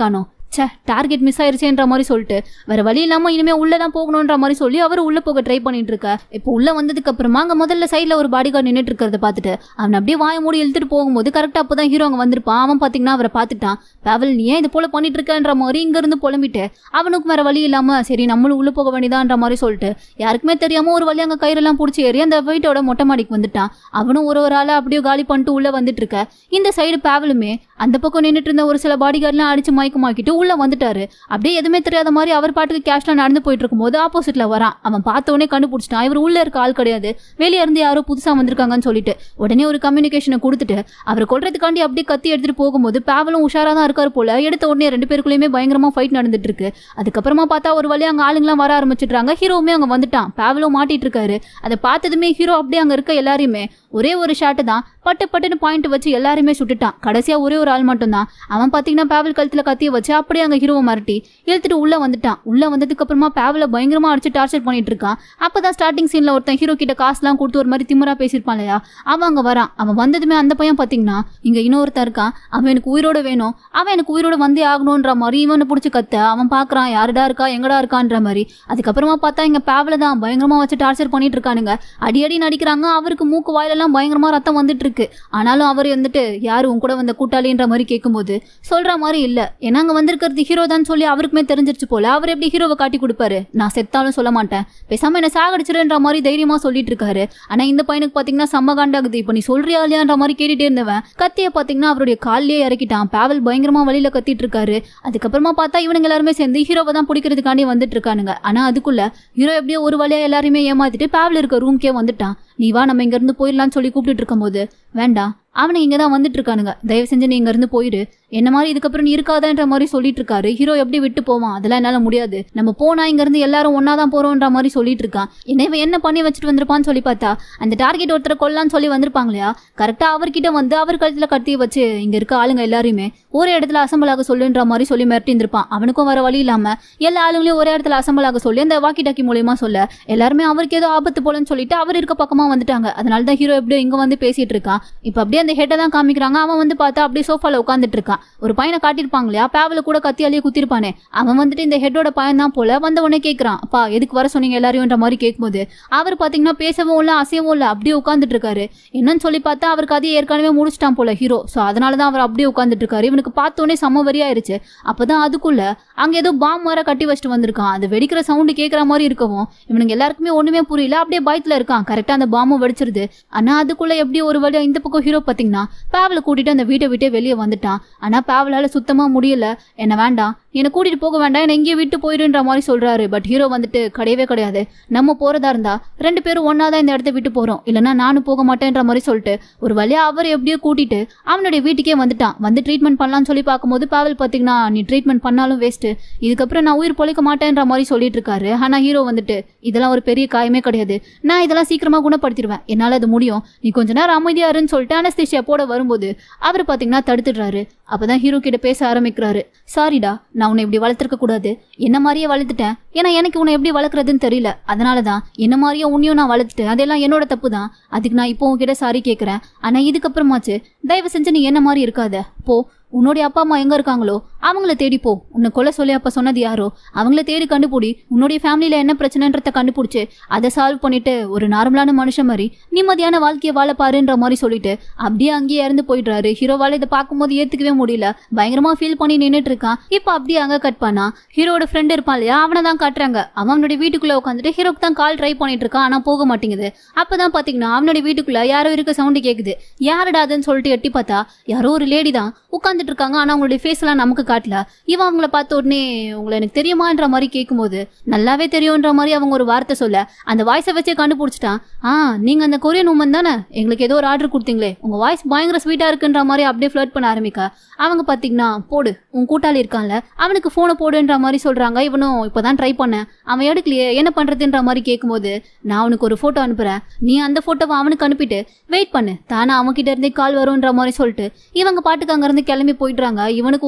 ச்சே டார்கெட் மிஸ் ஆயிருச்சேன்ற மாதிரி சொல்லிட்டு வேற வழி இல்லாம இனிமே உள்ள தான் போகணுன்ற மாதிரி சொல்லி அவர் உள்ள போக ட்ரை பண்ணிட்டு இருக்க இப்போ உள்ள வந்ததுக்கு அப்புறமா அங்க முதல்ல சைடுல ஒரு பாடி கார்டு நின்னுட்டு இருக்கிறத பார்த்துட்டு அவன் அப்படியே வாய மூடி இழுத்துட்டு போகும்போது கரெக்டா அப்பதான் ஹீரோ அங்க வந்திருப்பான் அவன் பாத்தீங்கன்னா அவரை பார்த்துட்டான் பாவல் நீ ஏன் இது போல பண்ணிட்டு இருக்கன்ற மாதிரி இங்க இருந்து புலம்பிட்டு அவனுக்கு வேற வழி இல்லாம சரி நம்மளும் உள்ள போக வேண்டியதான்ற மாதிரி சொல்லிட்டு யாருக்குமே தெரியாம ஒரு வழி அங்க கயிறெல்லாம் பிடிச்சி ஏறி அந்த வீட்டோட மொட்டை மாடிக்கு வந்துட்டான் அவனும் ஒரு ஒரு ஆளா அப்படியே காலி பண்ணிட்டு உள்ள வந்துட்டு இருக்க இந்த சைடு பாவலுமே அந்த பக்கம் நின்னுட்டு இருந்த ஒரு சில பாடி கார்டெல்லாம் அடிச்சு மயக்கமாக்கிட்டு உள்ள வந்துட்டாரு அப்படியே எதுவுமே தெரியாத மாதிரி அவர் பாட்டுக்கு கேஷ்ல நடந்து போயிட்டு இருக்கும்போது ஆப்போசிட்ல வரான் அவன் பார்த்த உடனே கண்டுபிடிச்சிட்டான் இவர் உள்ள இருக்க ஆள் கிடையாது வெளியே இருந்து யாரோ புதுசா வந்திருக்காங்கன்னு சொல்லிட்டு உடனே ஒரு கம்யூனிகேஷனை கொடுத்துட்டு அவர் கொல்றதுக்காண்டி அப்படியே கத்தி எடுத்துட்டு போகும்போது பாவலும் உஷாரா தான் இருக்காரு போல எடுத்த உடனே ரெண்டு பேருக்குள்ளயுமே பயங்கரமா ஃபைட் நடந்துட்டு இருக்கு அதுக்கப்புறமா பார்த்தா ஒரு வழியா அங்க ஆளுங்கலாம் வர ஆரம்பிச்சிடுறாங்க ஹீரோவுமே அங்க வந்துட்டான் பாவலும் மாட்டிட்டு இருக்காரு அதை பார்த்ததுமே ஹீரோ அப்படியே அங்க இருக்க எல்லாரையுமே ஒரே ஒரு ஷாட்டு தான் பட்டு பட்டுன்னு பாயிண்ட் வச்சு எல்லாருமே சுட்டுட்டான் கடைசியா ஒரே ஒரு ஆள் மட்டும் தான் அவன் பாத்தீங்கன்னா பாவல் கழுத்துல கத்திய வச்சு அப்படியே அங்க ஹீரோவை மிரட்டி இழுத்துட்டு உள்ள வந்துட்டான் உள்ள வந்ததுக்கு அப்புறமா பாவல பயங்கரமா அடிச்சு டார்ச்சர் பண்ணிட்டு இருக்கான் அப்பதான் ஸ்டார்டிங் சீன்ல ஒருத்தன் ஹீரோ கிட்ட காசுலாம் கொடுத்து ஒரு மாதிரி திமிரா பேசியிருப்பான் இல்லையா அவன் அங்க வரான் அவன் வந்ததுமே அந்த பையன் பாத்தீங்கன்னா இங்க இன்னொருத்தன் இருக்கான் அவன் எனக்கு உயிரோட வேணும் அவன் எனக்கு உயிரோட வந்தே ஆகணும்ன்ற மாதிரி இவனை பிடிச்சி கத்த அவன் பாக்குறான் யாருடா இருக்கா எங்கடா இருக்கான்ற மாதிரி அதுக்கப்புறமா பார்த்தா இங்க பாவல தான் பயங்கரமா வச்சு டார்ச்சர் பண்ணிட்டு இருக்கானுங்க அடி அடி நடிக்கிறாங்க அவருக்கு மூக்கு வாயிலெல்லாம் பயங்கரமா ரத்தம் வந்துட்டு இருக்கு ஆனாலும் அவர் வந்துட்டு யாரு உன் கூட வந்த கூட்டாளின்ற மாதிரி கேட்கும்போது சொல்ற மாதிரி இல்ல ஏன்னா அங்க வந்திருக்கிறது ஹீரோ தான் சொல்லி அவருக்குமே தெரிஞ்சிருச்சு போல அவர் எப்படி ஹீரோவை காட்டி கொடுப்பாரு நான் செத்தாலும் சொல்ல மாட்டேன் பேசாம என்ன சாகடிச்சிருன்ற மாதிரி தைரியமா சொல்லிட்டு இருக்காரு ஆனா இந்த பையனுக்கு பாத்தீங்கன்னா செம்ம காண்டாகுது இப்ப நீ சொல்றியா இல்லையான்ற மாதிரி கேட்டுட்டே இருந்தவன் கத்திய பாத்தீங்கன்னா அவருடைய கால்லயே இறக்கிட்டான் பாவல் பயங்கரமா வழியில கத்திட்டு இருக்காரு அதுக்கப்புறமா பார்த்தா இவனுங்க எல்லாருமே சேர்ந்து ஹீரோவை தான் பிடிக்கிறதுக்காண்டி வந்துட்டு இருக்கானுங்க ஆனா அதுக்குள்ள ஹீரோ எப்படியோ ஒரு வழியா எல்லாருமே ஏமாத்திட்டு பாவல் இருக்க ரூம்க்கே வந்துட்டான் நீ வா நம்ம இங்க இருந்து போயிடலாம்னு சொல்லி கூப்பிட்டுட்டு இருக்கும்போது வேண்டாம் அவனுங்க இங்க தான் வந்துட்டு இருக்கானுங்க தயவு செஞ்சு நீ இங்க இருந்து போயிடு என்ன மாதிரி இதுக்கப்புறம் நீ இருக்காதன்ற மாதிரி சொல்லிட்டு இருக்காரு ஹீரோ எப்படி விட்டு போவான் அதெல்லாம் என்னால முடியாது நம்ம போனா இங்க இருந்து எல்லாரும் ஒன்னா தான் போறோம்ன்ற மாதிரி சொல்லிட்டு இருக்கான் என்ன இவன் என்ன பண்ணி வச்சுட்டு வந்திருப்பான்னு சொல்லி பார்த்தா அந்த டார்கெட் ஒருத்தரை கொல்லான்னு சொல்லி வந்திருப்பாங்க இல்லையா கரெக்டா அவர்கிட்ட வந்து அவர் கழுத்துல கட்டி வச்சு இங்க இருக்க ஆளுங்க எல்லாரையுமே ஒரே இடத்துல அசம்பிள் ஆக சொல்லுன்ற மாதிரி சொல்லி மிரட்டி இருந்திருப்பான் அவனுக்கும் வர வழி இல்லாம எல்லா ஆளுங்களையும் ஒரே இடத்துல அசம்பிள் ஆக சொல்லி அந்த வாக்கி டாக்கி மூலியமா சொல்ல எல்லாருமே அவருக்கு ஏதோ ஆபத்து போலன்னு சொல்லிட்டு அவர் இருக்க பக்கமா வந்துட்டாங்க அதனால தான் ஹீரோ எப்படியோ இங்க வந்து பேசிட்டு இருக்கான் இப்ப அப்படியே அந்த ஹெட்டை தான் காமிக்கிறாங்க அவன் வந்து பார்த்தா அப்படியே சோஃபால உட்காந்துட்டு இருக்கான் ஒரு பையனை காட்டியிருப்பாங்க இல்லையா பேவல கூட கத்தியாலேயே குத்திருப்பானே அவன் வந்துட்டு இந்த ஹெட்டோட பையன் தான் போல வந்த உடனே கேட்கறான் அப்பா எதுக்கு வர சொன்னீங்க எல்லாரையும்ன்ற மாதிரி கேட்கும்போது அவர் பாத்தீங்கன்னா பேசவும் இல்ல அசையவும் இல்ல அப்படியே உட்காந்துட்டு இருக்காரு என்னன்னு சொல்லி பார்த்தா அவருக்கு அது ஏற்கனவே முடிச்சிட்டான் போல ஹீரோ சோ அதனால தான் அவர் அப்படியே உட்காந்துட்டு இருக்காரு இவனுக்கு பார்த்த உடனே செம்ம வெறியாயிருச்சு அப்பதான் அதுக்குள்ள அங்க ஏதோ பாம் வர கட்டி வச்சுட்டு வந்திருக்கான் அது வெடிக்கிற சவுண்டு கேட்கற மாதிரி இருக்கவும் இவனுக்கு எல்லாருக்குமே ஒண்ணுமே புரியல அப்படியே பயத்துல இருக்கான் கரெக்டா அந்த பாம்பும் வெடிச்சிருது ஆனா அதுக்குள்ள எப்படி ஒரு வழியா இந்த பக்கம் ஹீரோ பாத்தீங்கன்னா பேவலை கூட்டிட்டு அந்த வீட்டை விட்டே வெளியே வந்துட்டான் ஆனா பேவலால சுத்தமா முடியல என்ன வேண்டாம் என்னை கூட்டிட்டு போக வேண்டாம் என்னை எங்கேயும் விட்டு போயிருன்ற மாதிரி சொல்றாரு பட் ஹீரோ வந்துட்டு கிடையவே கிடையாது நம்ம போறதா இருந்தா ரெண்டு பேரும் ஒன்னா தான் இந்த இடத்த விட்டு போறோம் இல்லைன்னா நானும் போக மாட்டேன்ற மாதிரி சொல்லிட்டு ஒரு வழியா அவர் எப்படியோ கூட்டிட்டு அவனுடைய வீட்டுக்கே வந்துட்டான் வந்து ட்ரீட்மெண்ட் பண்ணலாம்னு சொல்லி பார்க்கும்போது பாவல் பாத்தீங்கன்னா நீ ட்ரீட்மெண்ட் பண்ணாலும் வேஸ்ட் இதுக்கப்புறம் நான் உயிர் பொழைக்க மாட்டேன்ற மாதிரி சொல்லிட்டு இருக்காரு ஆனா ஹீரோ வந்துட்டு இதெல்லாம் ஒரு பெரிய காயமே கிடையாது நான் இதெல்லாம் சீக்கிரமா குணப்படுத்திடுவேன் என்னால அது முடியும் நீ கொஞ்ச நேரம் அமைதியா இருன்னு சொல்லிட்டு அனஸ்தேஷியா போட வரும்போது அவர் பாத்தீங்கன்னா தடுத்துடுறாரு அப்பதான் ஹீரோ கிட்ட பேச ஆரம்பிக்கிறாரு சாரிடா நான் உன்னை இப்படி வளர்த்துருக்க கூடாது என்ன மாதிரியே வளர்த்துட்டேன் ஏன்னா எனக்கு உன்னை எப்படி வளர்க்குறதுன்னு தெரியல அதனால தான் என்ன மாதிரியே உன்னையும் நான் வளர்த்துட்டேன் அதெல்லாம் என்னோட தப்பு தான் அதுக்கு நான் இப்போ உன்கிட்ட சாரி கேட்குறேன் ஆனா இதுக்கப்புறமாச்சு தயவு செஞ்சு நீ என்ன மாதிரி இருக்காத போ உன்னுடைய அப்பா அம்மா எங்க இருக்காங்களோ அவங்கள தேடி போ உன்னை கொலை சொல்லி அப்ப சொன்னது யாரோ அவங்கள தேடி கண்டுபிடி உன்னுடைய ஃபேமிலியில என்ன பிரச்சனைன்றத கண்டுபிடிச்சு அதை சால்வ் பண்ணிட்டு ஒரு நார்மலான மனுஷன் மாதிரி நிம்மதியான வாழ்க்கையை வாழ பாருன்ற மாதிரி சொல்லிட்டு அப்படியே அங்கேயே இறந்து போயிடுறாரு ஹீரோவால இதை பார்க்கும்போது ஏத்துக்கவே முடியல பயங்கரமா ஃபீல் பண்ணி நின்னுட்டு இருக்கான் இப்போ அப்படியே அங்க கட் பண்ணா ஹீரோட ஃப்ரெண்ட் இருப்பான் இல்லையா அவனை தான் காட்டுறாங்க அவன் அவனுடைய வீட்டுக்குள்ள உட்காந்துட்டு ஹீரோக்கு தான் கால் ட்ரை பண்ணிட்டு இருக்கான் ஆனா போக மாட்டேங்குது அப்பதான் பாத்தீங்கன்னா அவனுடைய வீட்டுக்குள்ள யாரோ இருக்க சவுண்டு கேக்குது யாருடா அதுன்னு சொல்லிட்டு எட்டி பார்த்தா யாரோ ஒரு லேடி தான் உட்காந்துட்டு இருக்காங்க ஆனா அவங்களுடைய ஃபேஸ் எல்லாம் நமக்கு காட்டல இவன் அவங்கள பார்த்த உடனே உங்களை எனக்கு தெரியுமான்ற மாதிரி கேட்கும்போது நல்லாவே தெரியும்ன்ற மாதிரி அவங்க ஒரு வார்த்தை சொல்ல அந்த வாய்ஸை வச்சே கண்டுபிடிச்சிட்டான் ஆ நீங்க அந்த கொரியன் உமன் தானே எங்களுக்கு ஏதோ ஒரு ஆர்டர் கொடுத்தீங்களே உங்க வாய்ஸ் பயங்கர ஸ்வீட்டா இருக்குன்ற மாதிரி அப்படியே ஃபிளர்ட் பண்ண ஆரம்பிக்க அவங்க பாத்தீங்கன்னா போடு உன் கூட்டாளி இருக்கான்ல அவனுக்கு போனை போடுன்ற மாதிரி சொல்றாங்க இவனும் இப்பதான் ட்ரை பண்ணேன் அவன் எடுக்கலையே என்ன பண்றதுன்ற மாதிரி கேட்கும்போது நான் அவனுக்கு ஒரு போட்டோ அனுப்புறேன் நீ அந்த போட்டோவை அவனுக்கு அனுப்பிட்டு வெயிட் பண்ணு தானே அவன்கிட்ட இருந்தே கால் வரும்ன்ற மாதிரி சொல்லிட்டு இவங்க பாட்டுக்கு அங்க இருந்து கிளம்பி போயிடுறாங்க இவனுக்கு ஒண்ணுமே புரியல